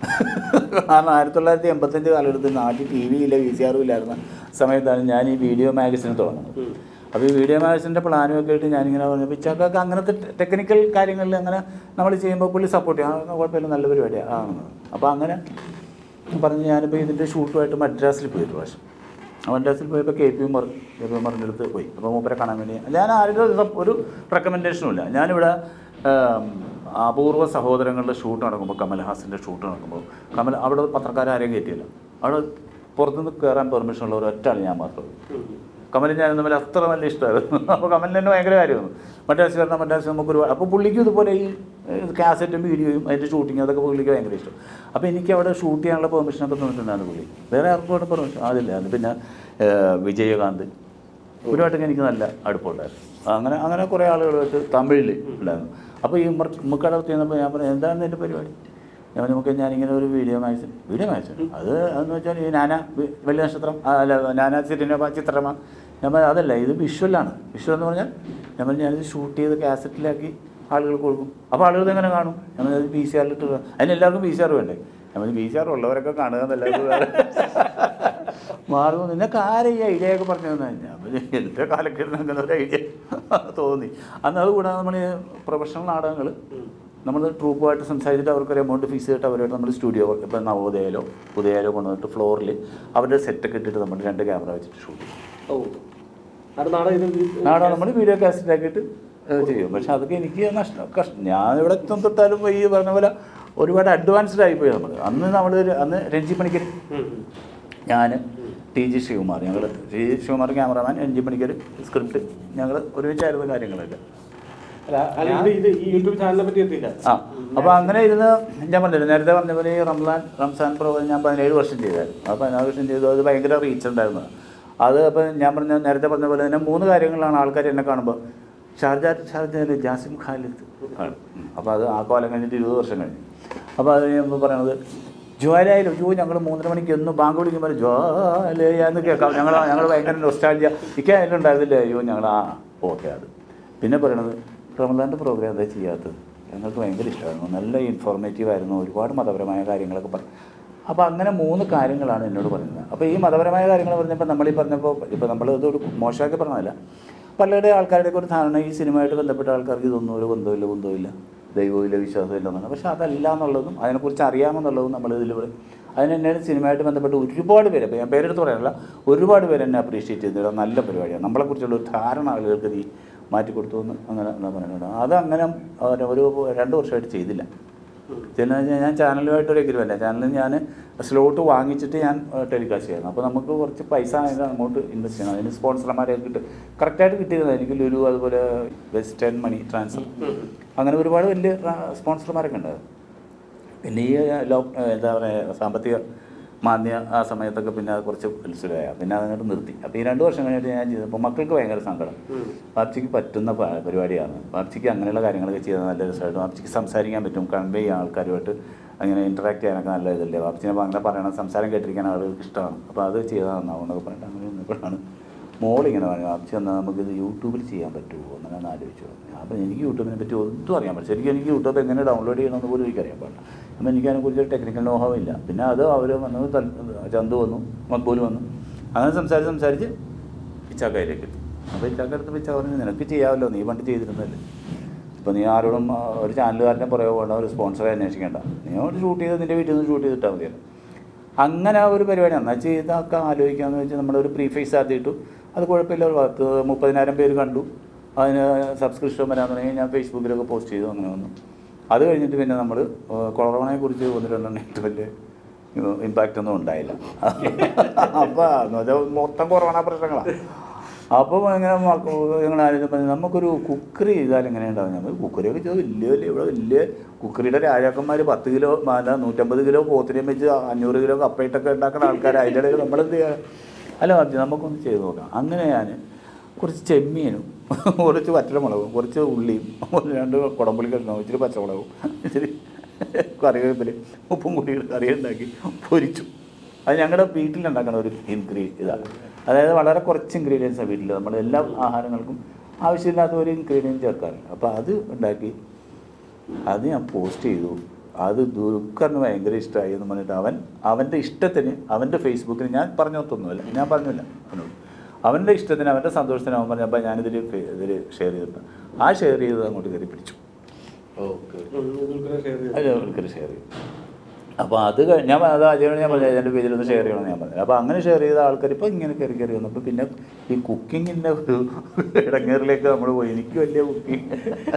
കാരണം ആയിരത്തി തൊള്ളായിരത്തി എൺപത്തഞ്ച് കാലഘട്ടത്തിൽ നാട്ടിൽ ടി വി ഇല്ല വി സി ആറും ഇല്ലായിരുന്ന സമയത്താണ് ഞാൻ ഈ വീഡിയോ മാഗസിൻ തുടങ്ങുന്നത് അപ്പോൾ ഈ വീഡിയോ മാഗസിൻ്റെ പ്ലാനും ഒക്കെ ആയിട്ട് ഞാനിങ്ങനെ പറഞ്ഞു പിച്ചാക്കൊക്കെ അങ്ങനത്തെ ടെക്നിക്കൽ കാര്യങ്ങളിൽ അങ്ങനെ നമ്മൾ ചെയ്യുമ്പോൾ പുള്ളി സപ്പോർട്ട് ചെയ്യും ആ കുഴപ്പമില്ല നല്ല പരിപാടിയാണ് ആ അപ്പോൾ അങ്ങനെ പറഞ്ഞ് ഞാനിപ്പോൾ ഇതിൻ്റെ ഷൂട്ടുമായിട്ട് മദ്രാസിൽ പോയി ഒരു പ്രാവശ്യം ആ മദ്രാസിൽ പോയപ്പോൾ കെ പി ഉമർ കെ പി ഉമറിൻ്റെ അടുത്ത് പോയി അപ്പോൾ മൂപ്പരെ കാണാൻ വേണ്ടി ഞാൻ ആരുടെ ഒരു സപ്- ഒരു റെക്കമെൻഡേഷനും ഇല്ല ഞാനിവിടെ ആം, അപൂർവ സഹോദരങ്ങളുടെ ഷൂട്ട് നടക്കുമ്പോൾ കമൽഹാസിൻ്റെ ഷൂട്ട് നടക്കുമ്പോൾ കമൽ അവിടെ പത്രക്കാരും കയറ്റിയില്ല അവിടെ പുറത്തുനിന്ന് കയറാൻ പെർമിഷൻ ഉള്ള ഒരു ഒറ്റ ആൾ ഞാൻ മാത്രമേ ഉള്ളൂ കമലിന് ഞാൻ തമ്മിൽ അത്ര നല്ല ഇഷ്ടമായിരുന്നു അപ്പോൾ കമലിന് തന്നെ ഭയങ്കര കാര്യമായിരുന്നു മറ്റാസ് കാരണം മറ്റാസ് നമുക്കൊരു അപ്പോൾ പുള്ളിക്കും ഇതുപോലെ ഈ കാസറ്റും വീഡിയോയും അതിൻ്റെ ഷൂട്ടിങ് അതൊക്കെ പുള്ളിക്ക് ഭയങ്കര ഇഷ്ടം അപ്പോൾ എനിക്ക് അവിടെ ഷൂട്ട് ചെയ്യാനുള്ള പെർമിഷനൊക്കെ തന്നിട്ടുണ്ടായിരുന്നു പുള്ളി വേറെ ആർക്കും അവിടെ പെർമിഷൻ അതില്ല അത് പിന്നെ ഏഹ്, വിജയകാന്ത് ഒരുപായിട്ടൊക്കെ എനിക്ക് നല്ല അടുപ്പമുണ്ടായിരുന്നു അങ്ങനെ അങ്ങനെ കുറേ ആളുകളുമായിട്ട് തമിഴിൽ ഉണ്ടായിരുന്നു അപ്പോൾ ഈ മുക്കടത്ത് ചെന്നപ്പോൾ ഞാൻ പറഞ്ഞു എന്താണ് എൻ്റെ പരിപാടി ഞാൻ നമുക്ക് ഞാനിങ്ങനെ ഒരു വീഡിയോ മാഗസിൻ വീഡിയോ മാഗസിൻ അത് എന്ന് വെച്ചാൽ ഈ നാന വി- വലിയ നക്ഷത്രം ആ, അല്ല നാന സിനിമ ചിത്രമ ഞാൻ പറഞ്ഞു അതല്ല ഇത് വിഷ്വലാണ് വിഷ്വൽ എന്ന് പറഞ്ഞാൽ ഞാൻ പറഞ്ഞു ഞാനിത് ഷൂട്ട് ചെയ്ത് കാസറ്റിലാക്കി ആളുകൾക്ക് കൊടുക്കും അപ്പോൾ ആളുകൾ എങ്ങനെ കാണും ഞാൻ പറഞ്ഞു ബി സി ആറിലിട്ട് അതിന് എല്ലാവർക്കും ബി സി ആർ വേണ്ടേ ഞാൻ പറഞ്ഞു ബി സി ആർ ഉള്ളവരൊക്കെ കാണുക എന്നല്ലാതെ മാറുന്നു നിനക്ക് ആരെ ഈ ഐഡിയ ഒക്കെ പറഞ്ഞു തന്നെ ഞാൻ പറഞ്ഞു, എൻ്റെ കാലഘട്ടത്തിൽ അങ്ങനെ ഒരു ഐഡിയ തോന്നി അന്ന് അതുകൂടാതെ നമ്മൾ പ്രൊഫഷണൽ നാടകങ്ങൾ നമ്മൾ ട്രൂപ്പുമായിട്ട് സംസാരിച്ചിട്ട് അവർക്കൊരു എമൗണ്ട് ഫീസ് ചെയ്തിട്ട് അവരായിട്ട് നമ്മൾ സ്റ്റുഡിയോ ഇപ്പം നവോദയയിലോ ഉദയയിലോ കൊണ്ടുവന്നിട്ട് ഫ്ലോറിൽ അവരുടെ സെറ്റൊക്കെ ഇട്ടിട്ട് നമ്മൾ രണ്ട് ക്യാമറ വെച്ചിട്ട് ഷൂട്ട് ചെയ്യും ഓ അത് നാടകം ഇത് നാടകം നമ്മൾ വീഡിയോ കാസറ്റ് ആക്കിയിട്ട് ഏഹ് ചെയ്യും പക്ഷെ അതൊക്കെ എനിക്ക് നഷ്ടം കഷ്ടം ഞാൻ ഇവിടെ എത്തും തൊട്ടാലും ഈ പറഞ്ഞ പോലെ ഒരുപാട് അഡ്വാൻസ്ഡ് ആയിപ്പോയി നമ്മൾ അന്ന് നമ്മൾ അന്ന് രഞ്ജി പണിക്കർ ഉം, ഉം. ഞാൻ ടി ജി ശിവകുമാർ ഞങ്ങൾ ടി ജി ശിവകുമാർ ക്യാമറമാൻ എൻ ജി പണിക്കർ സ്ക്രിപ്റ്റ് ഞങ്ങൾ ഒരുമിച്ചായിരുന്നു കാര്യങ്ങളൊക്കെ അല്ല, അല്ല ഞാൻ- ഇത് ഇത് ഈ യൂട്യൂബ് ചാനലിനെ പറ്റി എത്തിയില്ല ആ അപ്പോൾ അങ്ങനെ ഇരുന്ന് ഞാൻ പറഞ്ഞില്ല നേരത്തെ പറഞ്ഞ പോലെ ഈ റംസാൻ റംസാൻ പ്രോഗ്രാം ഞാൻ പതിനേഴ് വർഷം ചെയ്തായിരുന്നു ആ പതിനാറ് വർഷം ചെയ്തു അത് ഭയങ്കര റീച്ച് ഉണ്ടായിരുന്നു അത് അപ്പോൾ ഞാൻ പറഞ്ഞ നേരത്തെ പറഞ്ഞ പോലെ തന്നെ മൂന്ന് കാര്യങ്ങളാണ് ആൾക്കാർ എന്നെ കാണുമ്പോൾ ഷാർജ ഷാർജയിൽ ജാസിം ഖാലിദ് ആണ് അപ്പോൾ അത് ആ കാലം കഴിഞ്ഞിട്ട് ഇരുപത് വർഷം കഴിഞ്ഞു അപ്പോൾ അത് ഞാൻ പറയണത് ജ്വാലയിലും ജോ ഞങ്ങൾ മൂന്നര മണിക്ക് എന്നും ബാങ്ക് വിളിക്കുമ്പോൾ ജ്വാലയ എന്ന് കേൾക്കാം ഞങ്ങൾ ഞങ്ങൾ ഭയങ്കര നൊസ്റ്റാൾജിയ ഇക്ക അതിലുണ്ടായിരുന്നില്ല അയ്യോ ഞങ്ങൾ ആ ഓക്കെ അത് പിന്നെ പറയണത് റമദാൻ്റെ പ്രോഗ്രാം എന്താ ചെയ്യാത്തത് ഞങ്ങൾക്ക് ഭയങ്കര ഇഷ്ടമായിരുന്നു നല്ല ഇൻഫോർമേറ്റീവ് ആയിരുന്നു ഒരുപാട് മതപരമായ കാര്യങ്ങളൊക്കെ പറഞ്ഞു അപ്പോൾ അങ്ങനെ മൂന്ന് കാര്യങ്ങളാണ് എന്നോട് പറയുന്നത് അപ്പോൾ ഈ മതപരമായ കാര്യങ്ങൾ പറഞ്ഞപ്പോൾ നമ്മളീ പറഞ്ഞപ്പോൾ ഇപ്പോൾ നമ്മൾ ഇതൊരു മോശമാക്കി പറഞ്ഞതല്ല പലരുടെ ആൾക്കാരുടെയൊക്കെ ഒരു ധാരണ ഈ സിനിമയായിട്ട് ബന്ധപ്പെട്ട ആൾക്കാർക്ക് ഇതൊന്നും ഒരു ബന്ധമില്ല ബന്ധമില്ല ദൈവമില്ല വിശ്വാസമില്ല എന്നാണ് പക്ഷേ അതല്ല എന്നുള്ളതും അതിനെക്കുറിച്ച് അറിയാമെന്നുള്ളതും നമ്മൾ ഇതിൽ പറയും അതിന് തന്നെയാണ് സിനിമയായിട്ട് ബന്ധപ്പെട്ട് ഒരുപാട് പേര് ഇപ്പോൾ ഞാൻ പേരെടുത്ത് പറയാനല്ല ഒരുപാട് പേര് എന്നെ അപ്രീഷിയേറ്റ് ചെയ്തിട്ട് നല്ല പരിപാടിയാണ് നമ്മളെക്കുറിച്ചുള്ള ഒരു ധാരണ ആളുകൾക്ക് നീ മാറ്റി കൊടുത്തു എന്ന് അങ്ങനെ എന്താ പറയുന്നത് അത് അങ്ങനെ ഒരു രണ്ട് വർഷമായിട്ട് ചെയ്തില്ല പിന്നെ ഞാൻ- ഞാൻ ചാനലുമായിട്ടൊരു എഗ്രിമെൻ്റ് ചാനലിൽ ഞാൻ സ്ലോട്ട് വാങ്ങിച്ചിട്ട് ഞാൻ ടെലികാസ്റ്റ് ചെയ്യണം അപ്പോൾ നമുക്ക് കുറച്ച് പൈസ അതിന് അങ്ങോട്ട് ഇൻവെസ്റ്റ് ചെയ്യണം അതിന് സ്പോൺസർമാരെ കിട്ടും കറക്റ്റായിട്ട് കിട്ടിയത് എനിക്ക് ലുലു അതുപോലെ വെസ്റ്റേൺ മണി ട്രാൻസ്ഫർ അങ്ങനെ ഒരുപാട് വലിയ സ്പോൺസർമാരൊക്കെ ഉണ്ട് പിന്നെ ഈ ലോക്ക് എന്താ പറയുക സാമ്പത്തിക മാന്ദ്യ ആ സമയത്തൊക്കെ പിന്നെ അത് കുറച്ച് ഉത്സവമായ പിന്നെ അതങ്ങോട്ട് നിർത്തി അപ്പോൾ ഈ രണ്ട് വർഷം കഴിഞ്ഞിട്ട് ഞാൻ ചെയ്തപ്പോൾ മക്കൾക്ക് ഭയങ്കര സങ്കടം പാപ്ചിക്ക് പറ്റുന്ന പ- പരിപാടിയാണ് പാപ്ചിക്ക് അങ്ങനെയുള്ള കാര്യങ്ങളൊക്കെ ചെയ്താൽ നല്ല രസമായിട്ട് പാപ്ചിക്ക് സംസാരിക്കാൻ പറ്റും കൺവേ ചെയ്യാൻ ആൾക്കാരുമായിട്ട് അങ്ങനെ ഇൻറ്ററാക്ട് ചെയ്യാനൊക്കെ നല്ല ഇതല്ലേ പാപ്ചിനെ അപ്പോൾ അങ്ങനെ പറയണം സംസാരം കേട്ടിരിക്കാൻ ആളുകൾക്ക് ഇഷ്ടമാണ് അപ്പോൾ അത് ചെയ്താൽ നന്നാവും എന്നൊക്കെ പറഞ്ഞിട്ട് അങ്ങനെ നിന്നപ്പോഴാണ് മോളിങ്ങനെ പറഞ്ഞു പാപ്ചി എന്നാൽ നമുക്കിത് യൂട്യൂബിൽ ചെയ്യാൻ പറ്റുമോ എന്നങ്ങനെ ഒന്ന് ആലോചിച്ചു അപ്പോൾ എനിക്ക് യൂട്യൂബിനെ പറ്റി ഒന്നും അറിയാൻ പറ്റില്ല ശരിക്കും എനിക്ക് യൂട്യൂബ് എങ്ങനെ ഡൗൺലോഡ് ചെയ്യണമെന്ന് പോലും എനിക്കറിയാൻ പാടില്ല അപ്പം എനിക്ക് അതിനെക്കുറിച്ച് ടെക്നിക്കൽ നോഹം ഇല്ല പിന്നെ അത് അവർ വന്നു തൽ- ചന്തു വന്നു മക്ബൂൽ വന്നു അങ്ങനെ സംസാരിച്ച് സംസാരിച്ച് ഇച്ചാക്കയിലേക്ക് എത്തി അപ്പോൾ ഇച്ചാക്ക അടുത്ത് ഇച്ചാക്ക പറഞ്ഞു നിനക്ക് ചെയ്യാമല്ലോ നീ പണ്ട് ചെയ്തിരുന്നല്ലേ ഇപ്പോൾ നീ ആരോടും ആ, ഒരു ചാനലുകാരനെ പുറകെ പോകണ്ട ഒരു സ്പോൺസറെ അന്വേഷിക്കേണ്ട നീ ഒരു ഷൂട്ട് ചെയ്ത് നിൻ്റെ വീട്ടിൽ നിന്ന് ഷൂട്ട് ചെയ്തിട്ടാൽ മതിയല്ലോ അങ്ങനെ ആ ഒരു പരിപാടി എന്നാൽ ചെയ്തൊക്കെ ആലോചിക്കാമെന്ന് വെച്ചാൽ നമ്മളൊരു പ്രീ ഫേസ് ആദ്യമിട്ടു അത് കുഴപ്പമില്ല ഒരു പത്ത് മുപ്പതിനായിരം പേര് കണ്ടു അതിന് സബ്സ്ക്രിപ്ഷൻ വരാൻ തുടങ്ങി ഞാൻ ഫേസ്ബുക്കിലൊക്കെ പോസ്റ്റ് ചെയ്തു അങ്ങനെ വന്നു അത് കഴിഞ്ഞിട്ട് പിന്നെ നമ്മൾ കൊറോണയെ കുറിച്ച് ഒന്ന് രണ്ടെണ്ണം ഇട്ട് വലിയ ഇമ്പാക്റ്റ് ഒന്നും ഉണ്ടായില്ല അപ്പോൾ എന്ന് വെച്ചാൽ മൊത്തം കൊറോണ പ്രശ്നങ്ങളാണ് അപ്പോൾ ഇങ്ങനെ ഞങ്ങൾ ആലോചിച്ചപ്പോൾ നമുക്കൊരു കുക്കറി ചെയ്താൽ എങ്ങനെ ഉണ്ടാവും നമ്മൾ കുക്കറിയൊക്കെ ചെയ്ത് വലിയ വലിയ ഇവിടെ വലിയ കുക്കറിയുടെ രാജാക്കന്മാർ പത്ത് കിലോ അല്ല നൂറ്റമ്പത് കിലോ പോത്തിനെയും വെച്ച് അഞ്ഞൂറ് കിലോ കപ്പയിട്ടൊക്കെ ഉണ്ടാക്കുന്ന ആൾക്കാർ അതിൻ്റെ ഇടയിൽ നമ്മളെന്ത് ചെയ്യാൻ അല്ല മതി നമുക്കൊന്ന് ചെയ്ത് നോക്കാം അങ്ങനെ ഞാൻ കുറച്ച് ചെമ്മീനും കുറച്ച് വറ്റലമുളകും കുറച്ച് ഉള്ളിയും ഒരു രണ്ട് കുടമ്പുളി കഷ്ണവും ഇച്ചിരി പച്ചമുളകും ഇച്ചിരി കറിവേപ്പില ഉപ്പും കൂടി ഇട്ട് കറി ഉണ്ടാക്കി പൊരിച്ചു അത് ഞങ്ങളുടെ വീട്ടിലുണ്ടാക്കുന്ന ഒരു ഇൻഗ്രീ ഇതാണ് അതായത് വളരെ കുറച്ച് ഇൻഗ്രീഡിയൻസാണ് വീട്ടിൽ നമ്മൾ എല്ലാ ആഹാരങ്ങൾക്കും ആവശ്യമില്ലാത്ത ഒരു ഇൻഗ്രീഡിയൻറ്റ് ചേർക്കാറില്ല അപ്പോൾ അത് ഉണ്ടാക്കി അത് ഞാൻ പോസ്റ്റ് ചെയ്തു അത് ദുൽഖറിന് ഭയങ്കര ഇഷ്ടമായി എന്ന് പറഞ്ഞിട്ട് അവൻ അവൻ്റെ ഇഷ്ടത്തിന് അവൻ്റെ ഫേസ്ബുക്കിൽ ഞാൻ പറഞ്ഞൊത്തൊന്നുമല്ല ഞാൻ പറഞ്ഞില്ല അവനോട് അവൻ്റെ ഇഷ്ടത്തിന് അവൻ്റെ സന്തോഷത്തിന് അവൻ പറഞ്ഞപ്പോൾ ഞാനിതിൽ ഇതിൽ ഷെയർ ചെയ്തിട്ടുണ്ട് ആ ഷെയർ ചെയ്തത് അങ്ങോട്ട് കയറി പിടിച്ചു ഓക്കെ ദുൽഖറെ ഷെയർ ചെയ്തു അത് ഒരിക്കലും ഷെയർ ചെയ്യും അപ്പോൾ അത് കഴി- ഞാൻ അത് അജയോട് ഞാൻ പറഞ്ഞു എൻ്റെ പേജിൽ ഒന്ന് ഷെയർ ചെയ്യണമെന്ന് ഞാൻ പറഞ്ഞു അപ്പോൾ അങ്ങനെ ഷെയർ ചെയ്ത ആൾക്കാർ ഇപ്പോൾ ഇങ്ങനെ കയറി കയറി വന്നപ്പോൾ പിന്നെ ഈ കുക്കിങ്ങിൻ്റെ ഒരു ഇടങ്ങേറിലേക്ക് നമ്മൾ പോയി എനിക്ക് വലിയ കുക്കിംഗ്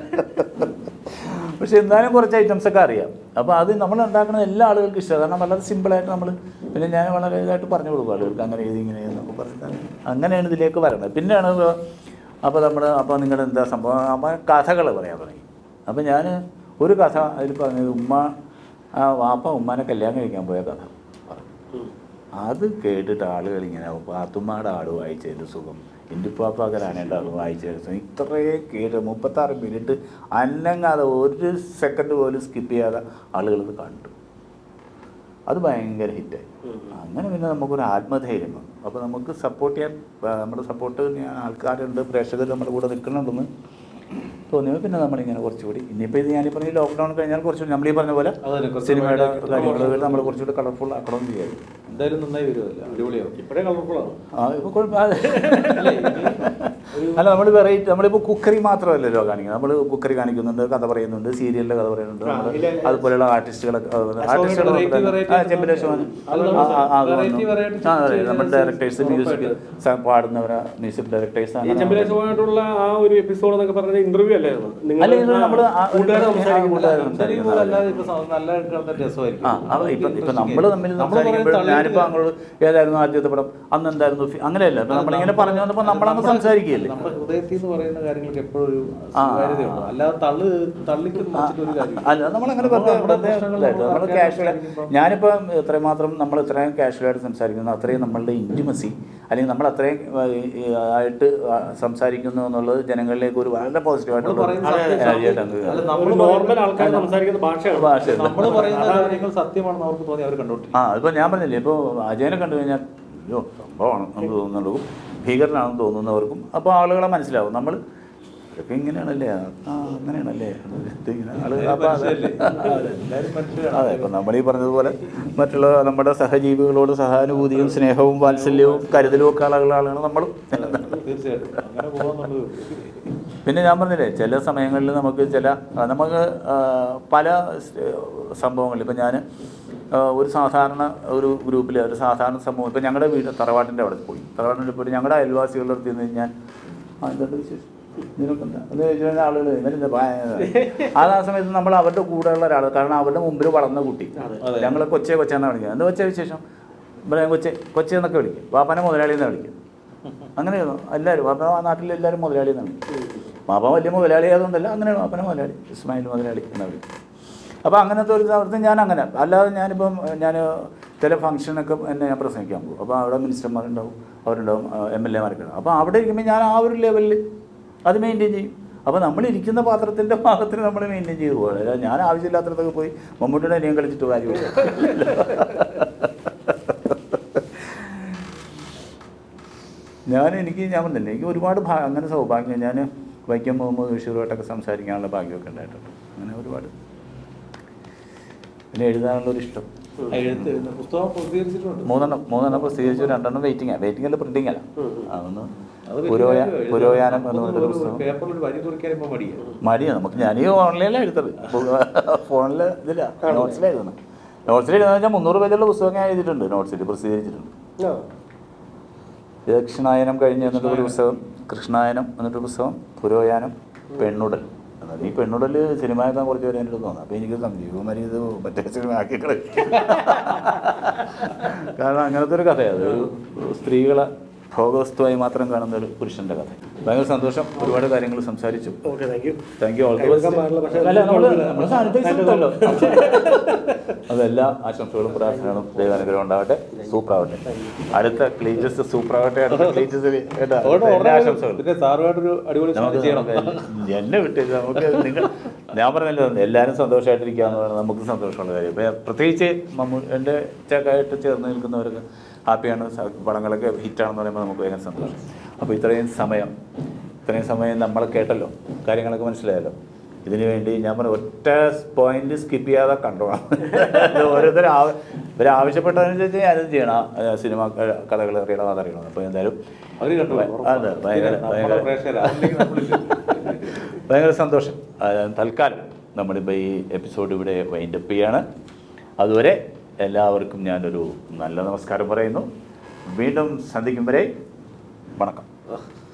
പക്ഷെ എന്നാലും കുറച്ച് ഐറ്റംസ് ഒക്കെ അറിയാം അപ്പോൾ അത് നമ്മൾ ഉണ്ടാക്കുന്ന എല്ലാ ആളുകൾക്കും ഇഷ്ടമാണ് കാരണം വളരെ സിമ്പിളായിട്ട് നമ്മൾ പിന്നെ ഞാൻ വളരെ ഇതായിട്ട് പറഞ്ഞു കൊടുക്കും ആളുകൾക്ക് അങ്ങനെ ചെയ്ത് ഇങ്ങനെ എന്നൊക്കെ പറഞ്ഞിട്ട് അങ്ങനെയാണ് ഇതിലേക്ക് വരുന്നത് പിന്നെയാണ് അപ്പോൾ നമ്മൾ അപ്പോൾ നിങ്ങളുടെ എന്താ സംഭവം അപ്പോൾ കഥകൾ പറയാൻ തുടങ്ങി അപ്പോൾ ഞാൻ ഒരു കഥ അതിൽ പറഞ്ഞത് ഉമ്മ ആ വാപ്പ ഉമ്മാനെ കല്യാണം കഴിക്കാൻ പോയ കഥ പറഞ്ഞു അത് കേട്ടിട്ട് ആളുകൾ ഇങ്ങനെ പാത്തുമ്മയുടെ ആട് വായിച്ചതിൻ്റെ സുഖം ഇന്റുപ്പാപ്പാക്കരാണേണ്ട ആൾ വായിച്ചതിൻ്റെ സുഖം ഇത്രയേ കേട്ട് മുപ്പത്താറ് മിനിറ്റ് അന്നങ്ങാതെ ഒരു സെക്കൻഡ് പോലും സ്കിപ്പ് ചെയ്യാതെ ആളുകൾ ഇത് കണ്ടു അത് ഭയങ്കര ഹിറ്റായി അങ്ങനെ പിന്നെ നമുക്കൊരു ആത്മധൈര്യം വന്നു അപ്പോൾ നമുക്ക് സപ്പോർട്ട് ചെയ്യാൻ നമ്മുടെ സപ്പോർട്ട് ആൾക്കാരുണ്ട് പ്രേക്ഷകർ നമ്മുടെ കൂടെ നിൽക്കുന്നുണ്ടെന്ന് തോന്നിയപ്പോൾ പിന്നെ നമ്മളിങ്ങനെ കുറച്ചുകൂടി ഇനിയിപ്പോൾ ഇത് ഞാനീ പറഞ്ഞ ലോക്ക്ഡൗൺ കഴിഞ്ഞാൽ കുറച്ചുകൂടി നമ്മൾ ഈ പറഞ്ഞ പോലെ അതന്നെ, കുറച്ച് സിനിമയുടെ ഭയങ്കര കാര്യങ്ങൾ നമ്മൾ കുറച്ചുകൂടി കളർഫുൾ ആക്കണമെന്ന് വിചാരിക്കും എന്തായാലും നന്നായി വരുമല്ലോ അടിപൊളിയാവും ഇപ്പോഴേ കളർഫുള്ളാണ് ആ ഇപ്പോൾ കുഴപ്പമില്ല അല്ല നമ്മൾ വെറൈറ്റി നമ്മളിപ്പോൾ കുക്കറി മാത്രമല്ലല്ലോ കാണിക്കുന്നത് നമ്മൾ കുക്കറി കാണിക്കുന്നുണ്ട് കഥ പറയുന്നുണ്ട് സീരിയലിൻ്റെ കഥ പറയുന്നുണ്ട് ആ, നമ്മള് ഇല്ല. അതുപോലെയുള്ള ആർട്ടിസ്റ്റുകളൊക്കെ ആർട്ടിസ്റ്റുകൾ variety, variety ചെമ്പിലെ ശോഭൻ അത് ആ, ആ, ആ, അത് variety, വന്നു. variety ആ, അതെ ചെയ്ത് നമ്മുടെ ചെയ്ത് ഡയറക്ടേഴ്സ് മ്യൂസിക് പാടുന്നവരാ മ്യൂസിക് ഡയറക്ടേഴ്സ് ഈ ചെമ്പലേശമായിട്ടുള്ള ആ ഒരു എപ്പിസോഡ് എന്നൊക്കെ പറഞ്ഞ ഇന്റർവ്യൂ അല്ലായിരുന്നു അല്ല, ഇത് നമ്മള് ആ ഒരു- കൂട്ടുകാരെ ആ, സംസാരിക്കുന്ന കൂട്ടുകാരെ സംസാരിക്കും പോലെ അല്ലാതെ ഇപ്പൊ സ- നല്ല കിടന്ന രസമായിരിക്കും ആ അപ്പൊ ഇപ്പൊ ഇപ്പൊ നമ്മൾ തമ്മിൽ നമ്മള് സംസാരിക്കുമ്പോൾ പറയുന്നത് ഞാനിപ്പോ അങ്ങോട്ട് ഏതായിരുന്നു ആദ്യത്തെ പടം അന്ന് എന്തായിരുന്നു ഫി- അങ്ങനെയല്ല ഇപ്പൊ നമ്മളിങ്ങനെ പറഞ്ഞു വന്നപ്പോൾ നമ്മളങ്ങ് സംസാരിക്കുകയല്ലേ നമ്മുടെ ഹൃദയത്തിൽ നിന്ന് പറയുന്ന കാര്യങ്ങൾക്ക് എപ്പോഴും ഒരു ആ. സ്വീകാര്യതയുണ്ട് അല്ലാതെ തള്ളു തള്ളിക്ക് മറിച്ചിട്ട് ഒരു കാര്യം അല്ല നമ്മളങ്ങനെ നമ്മൾ വെറുതെ നമ്മുടെ വെറുതെ പ്രശ്നങ്ങൾ ഇതായിട്ട് നമ്മൾ നമ്മൾ കാഷ്വൽ സംസാരിക്കുമ്പോൾ- ഞാനിപ്പോൾ എത്രമാത്രം നമ്മൾ ഇത്രയും കാഷ്വലായിട്ട് സംസാരിക്കുന്നു അത്രയും നമ്മളുടെ ഇൻറ്റിമസി അല്ലെങ്കിൽ നമ്മൾ അത്രയും ആ, ഈ, ആയിട്ട് ആ, സംസാരിക്കുന്നു എന്നുള്ളത് ജനങ്ങളിലേക്ക് ഒരു വളരെ പോസിറ്റീവായിട്ട് നമ്മള് പറയുന്ന സത്യം- അല്ല, നമ്മള് നോർമൽ പറയുന്ന- ആൾക്കാർ സംസാരിക്കുന്ന ഭാഷയാണ് ഭാഷ നമ്മൾ പറയുന്ന കാര്യങ്ങൾ സത്യമാണെന്ന് അവർക്ക് തോന്നി അവർ കണ്ടോട്ടെ ആ ഇപ്പോൾ ഞാൻ പറഞ്ഞില്ലേ ഇപ്പോൾ അജയനെ കണ്ടു കഴിഞ്ഞാൽ അയ്യോ സംഭവമാണ് നമുക്ക് തോന്നുന്നുള്ളൂ ഭീകരനാണെന്ന് തോന്നുന്നവർക്കും അപ്പോൾ ആളുകളെ മനസ്സിലാവും നമ്മൾ ഇതൊക്കെ ഇങ്ങനെയാണല്ലേ ആ അങ്ങനെയാണല്ലേ ഇതിങ്ങനെ ആളുകൾ അപ്പോൾ അത് മനുഷ്യരല്ലേ? എല്ലാവരും മനുഷ്യരാണ്. അതെ ഇപ്പം നമ്മൾ ഈ പറഞ്ഞതുപോലെ മറ്റുള്ള നമ്മുടെ സഹജീവികളോട് സഹാനുഭൂതിയും സ്നേഹവും വാത്സല്യവും കരുതലും ഒക്കെ ആളുകൾ ആളുകൾ നമ്മളും തീർച്ചയായിട്ടും അങ്ങനെ പോകാന്നുള്ളത് പിന്നെ ഞാൻ പറഞ്ഞില്ലേ ചില സമയങ്ങളിൽ നമുക്ക് ചില ആ, നമുക്ക് ആ, പല സംഭവങ്ങളിൽ ഇപ്പം ഞാൻ ഒരു സാധാരണ ഒരു ഗ്രൂപ്പിൽ ഒരു സാധാരണ സമൂഹം ഇപ്പം ഞങ്ങളുടെ വീട് തറവാട്ടിൻ്റെ അവിടെ പോയി തറവാട്ടിൻ്റെ പോയി ഞങ്ങളുടെ അയൽവാസികളുടെ അടുത്ത് നിന്ന് ഞാൻ ആ എന്തുണ്ട് വിശേഷം നിനക്കെന്താ എന്ന് ചോദിച്ചാൽ ആളുകൾ ഇവരെന്താ ഭയ- അത് ആ സമയത്ത് നമ്മൾ അവരുടെ കൂടെയുള്ള ഒരാൾ കാരണം അവരുടെ മുമ്പിൽ വളർന്ന കുട്ടി അതെ. ഞങ്ങൾ കൊച്ചെ കൊച്ചെന്നാണ് വിളിക്കുക എന്താ കൊച്ചെ വിശേഷം ഇവിടെ കൊച്ചെ കൊച്ചെ എന്നൊക്കെ വിളിക്കും വാപ്പനെ മുതലാളി എന്നാണ് വിളിക്കുക അങ്ങനെയായിരുന്നു എല്ലാവരും വാപ്പ ആ നാട്ടിൽ എല്ലാവരും മുതലാളി എന്നാണ് വിളിക്കുക വാപ്പ വലിയ മുതലാളി ആയതുകൊണ്ടല്ല അങ്ങനെയാണ് വാപ്പനെ മുതലാളി ഇസ്മായിൽ മുതലാളി എന്നാണ് വിളിക്കുക അപ്പോൾ അങ്ങനത്തെ ഒരു സ്ഥലത്ത് ഞാൻ അങ്ങനെ അല്ലാതെ ഞാനിപ്പം ഞാൻ ചില ഫംഗ്ഷനൊക്കെ എന്നെ ഞാൻ പ്രസംഗിക്കാൻ പോകും അപ്പോൾ അവിടെ മിനിസ്റ്റർമാരുണ്ടാവും അവരുണ്ടാവും എം എൽ എമാരൊക്കെ ഉണ്ടാവും അപ്പോൾ അവിടെ ഇരിക്കുമ്പോൾ ഞാൻ ആ ഒരു ലെവലിൽ അത് മെയിൻറ്റെയിൻ ചെയ്യും അപ്പോൾ നമ്മൾ ഇരിക്കുന്ന പാത്രത്തിൻ്റെ ഭാഗത്തിന് നമ്മൾ മെയിൻറ്റെയിൻ ചെയ്തു പോകുക അല്ലാതെ ഞാൻ ആവശ്യമില്ലാത്തടത്തൊക്കെ പോയി മമ്മൂട്ടിയുടെ അനിയം കളിച്ചിട്ട് കാര്യമില്ല ഞാൻ എനിക്ക് ഞാൻ പറഞ്ഞില്ലേ എനിക്ക് ഒരുപാട് ഭാ അങ്ങനെ സൗഭാഗ്യം ഞാൻ വൈക്കം മുഹമ്മദ് ബഷീറുമായിട്ടൊക്കെ സംസാരിക്കാനുള്ള ഭാഗ്യമൊക്കെ ഉണ്ടായിട്ടുണ്ട് അങ്ങനെ ഒരുപാട് പിന്നെ എഴുതാനുള്ള ഒരു ഇഷ്ടം ആ എഴുത്ത് പുസ്തകം പ്രസിദ്ധീകരിച്ചിട്ടുണ്ട് മൂന്നെണ്ണം മൂന്നെണ്ണം പ്രസിദ്ധീകരിച്ചു രണ്ടെണ്ണം വെയിറ്റിംഗ് വെയിറ്റിംഗ് അല്ല പ്രിന്റിംഗ് അല്ല അതൊന്ന് അത് വലിയ പുരോയ കാര്യമാ. എഴുതാൻ. പുരോയാനം എന്ന് നമുക്കൊന്ന് പറഞ്ഞൊരു പുസ്തകം പേപ്പറിൽ ഒരു വരി കുറിക്കാൻ ഇപ്പൊ മടിയാ മടിയാണ് നമുക്ക് ഞാൻ ഈ ഓൺലൈനിലാണ് എഴുതത് ഫോണിൽ ഇതില്ല നോട്ട്സിൽ എഴുതണം നോട്ട്സിൽ എഴുതുന്ന വെച്ചാൽ മുന്നൂറ് പേജുള്ള പുസ്തകം ഞാൻ എഴുതിയിട്ടുണ്ട് നോട്ട്സിൽ പ്രസിദ്ധീകരിച്ചിട്ടുണ്ട് ആ. ദക്ഷിണായനം കഴിഞ്ഞ് എന്നിട്ടൊരു പുസ്തകം കൃഷ്ണായനം എന്നിട്ടൊരു പുസ്തകം പുരോയാനം പെണ്ണുടൽ എന്നാൽ ഈ പെണ്ണുടൽ സിനിമയാക്കാൻ കുറച്ച് പേര് എൻ്റെ അടുത്ത് തോന്നുന്നു അപ്പോൾ എനിക്ക് സംജീവമാരി ഇത് മറ്റേ സിനിമ ആക്കി കളയും. കാരണം അങ്ങനത്തെ ഒരു കഥയാണ് ഒരു സ്ത്രീകളെ ഭോഗവസ്തുവായി മാത്രം കാണുന്ന ഒരു പുരുഷൻ്റെ കഥ ഭയങ്കര സന്തോഷം ഒരുപാട് കാര്യങ്ങൾ സംസാരിച്ചു okay thank you thank you all the കൈവെക്കാൻ പാടില്ല, പക്ഷേ അല്ല നമ്മൾ കുഴപ്പമില്ല. നമ്മൾ സാനിറ്റൈസ് എടുത്തല്ലോ അതെല്ലാ ആശംസകളും പ്രാർത്ഥനകളും ദൈവാനുഗ്രഹം ഉണ്ടാവട്ടെ സൂപ്പർ ആവട്ടെ അടുത്ത ക്ലീജസ് സൂപ്പർ ആവട്ടെ അടുത്ത ക്ലീജസ് കേട്ടാ ഉടനെ എല്ലാ ആശംസകളും പിന്നെ സാറുമായിട്ടൊരു അടിപൊളി സാധനം നമുക്ക് ചെയ്യണം നമുക്ക് എന്നെ വിട്ട് നമുക്ക് നിങ്ങൾ ഞാൻ പറഞ്ഞല്ലോ എല്ലാവരും സന്തോഷമായിട്ടിരിക്കുക എന്ന് പറയുന്നത് നമുക്ക് സന്തോഷമുള്ള കാര്യം ഇപ്പം പ്രത്യേകിച്ച് മമ്മൂ എൻ്റെ ചേക്കായിട്ട് ചേർന്ന് നിൽക്കുന്നവരൊക്കെ ഹാപ്പിയാണ് സ- പടങ്ങളൊക്കെ ഹിറ്റാണെന്ന് പറയുമ്പോൾ നമുക്ക് ഭയങ്കര സന്തോഷം അപ്പോൾ ഇത്രയും സമയം ഇത്രയും സമയം നമ്മൾ കേട്ടല്ലോ കാര്യങ്ങളൊക്കെ മനസ്സിലായല്ലോ ഇതിനു വേണ്ടി ഞാൻ പറഞ്ഞ ഒറ്റ പോയിന്റ് സ്കിപ്പ് ചെയ്യാതെ കണ്ടോളാം ഓരോരുത്തർ ഇവർ ആവശ്യപ്പെട്ടതനുസരിച്ച് ഞാനത് ചെയ്യണം ആ, സിനിമ ക- കഥകൾ അറിയണം അതറിയണം അപ്പോൾ എന്തായാലും അവര് കണ്ടു അതെ ഭയങ്കര ഭയങ്കര പ്രേക്ഷകരാ അല്ലെങ്കിൽ നമ്മളില്ല. ഭയങ്കര സന്തോഷം ആ, തൽക്കാലം നമ്മളിപ്പോൾ ഈ എപ്പിസോഡ് ഇവിടെ വൈൻഡപ്പ് ചെയ്യാണ് അതുവരെ എല്ലാവർക്കും ഞാനൊരു നല്ല നമസ്കാരം പറയുന്നു വീണ്ടും സന്ധിക്കും വരെ വണക്കം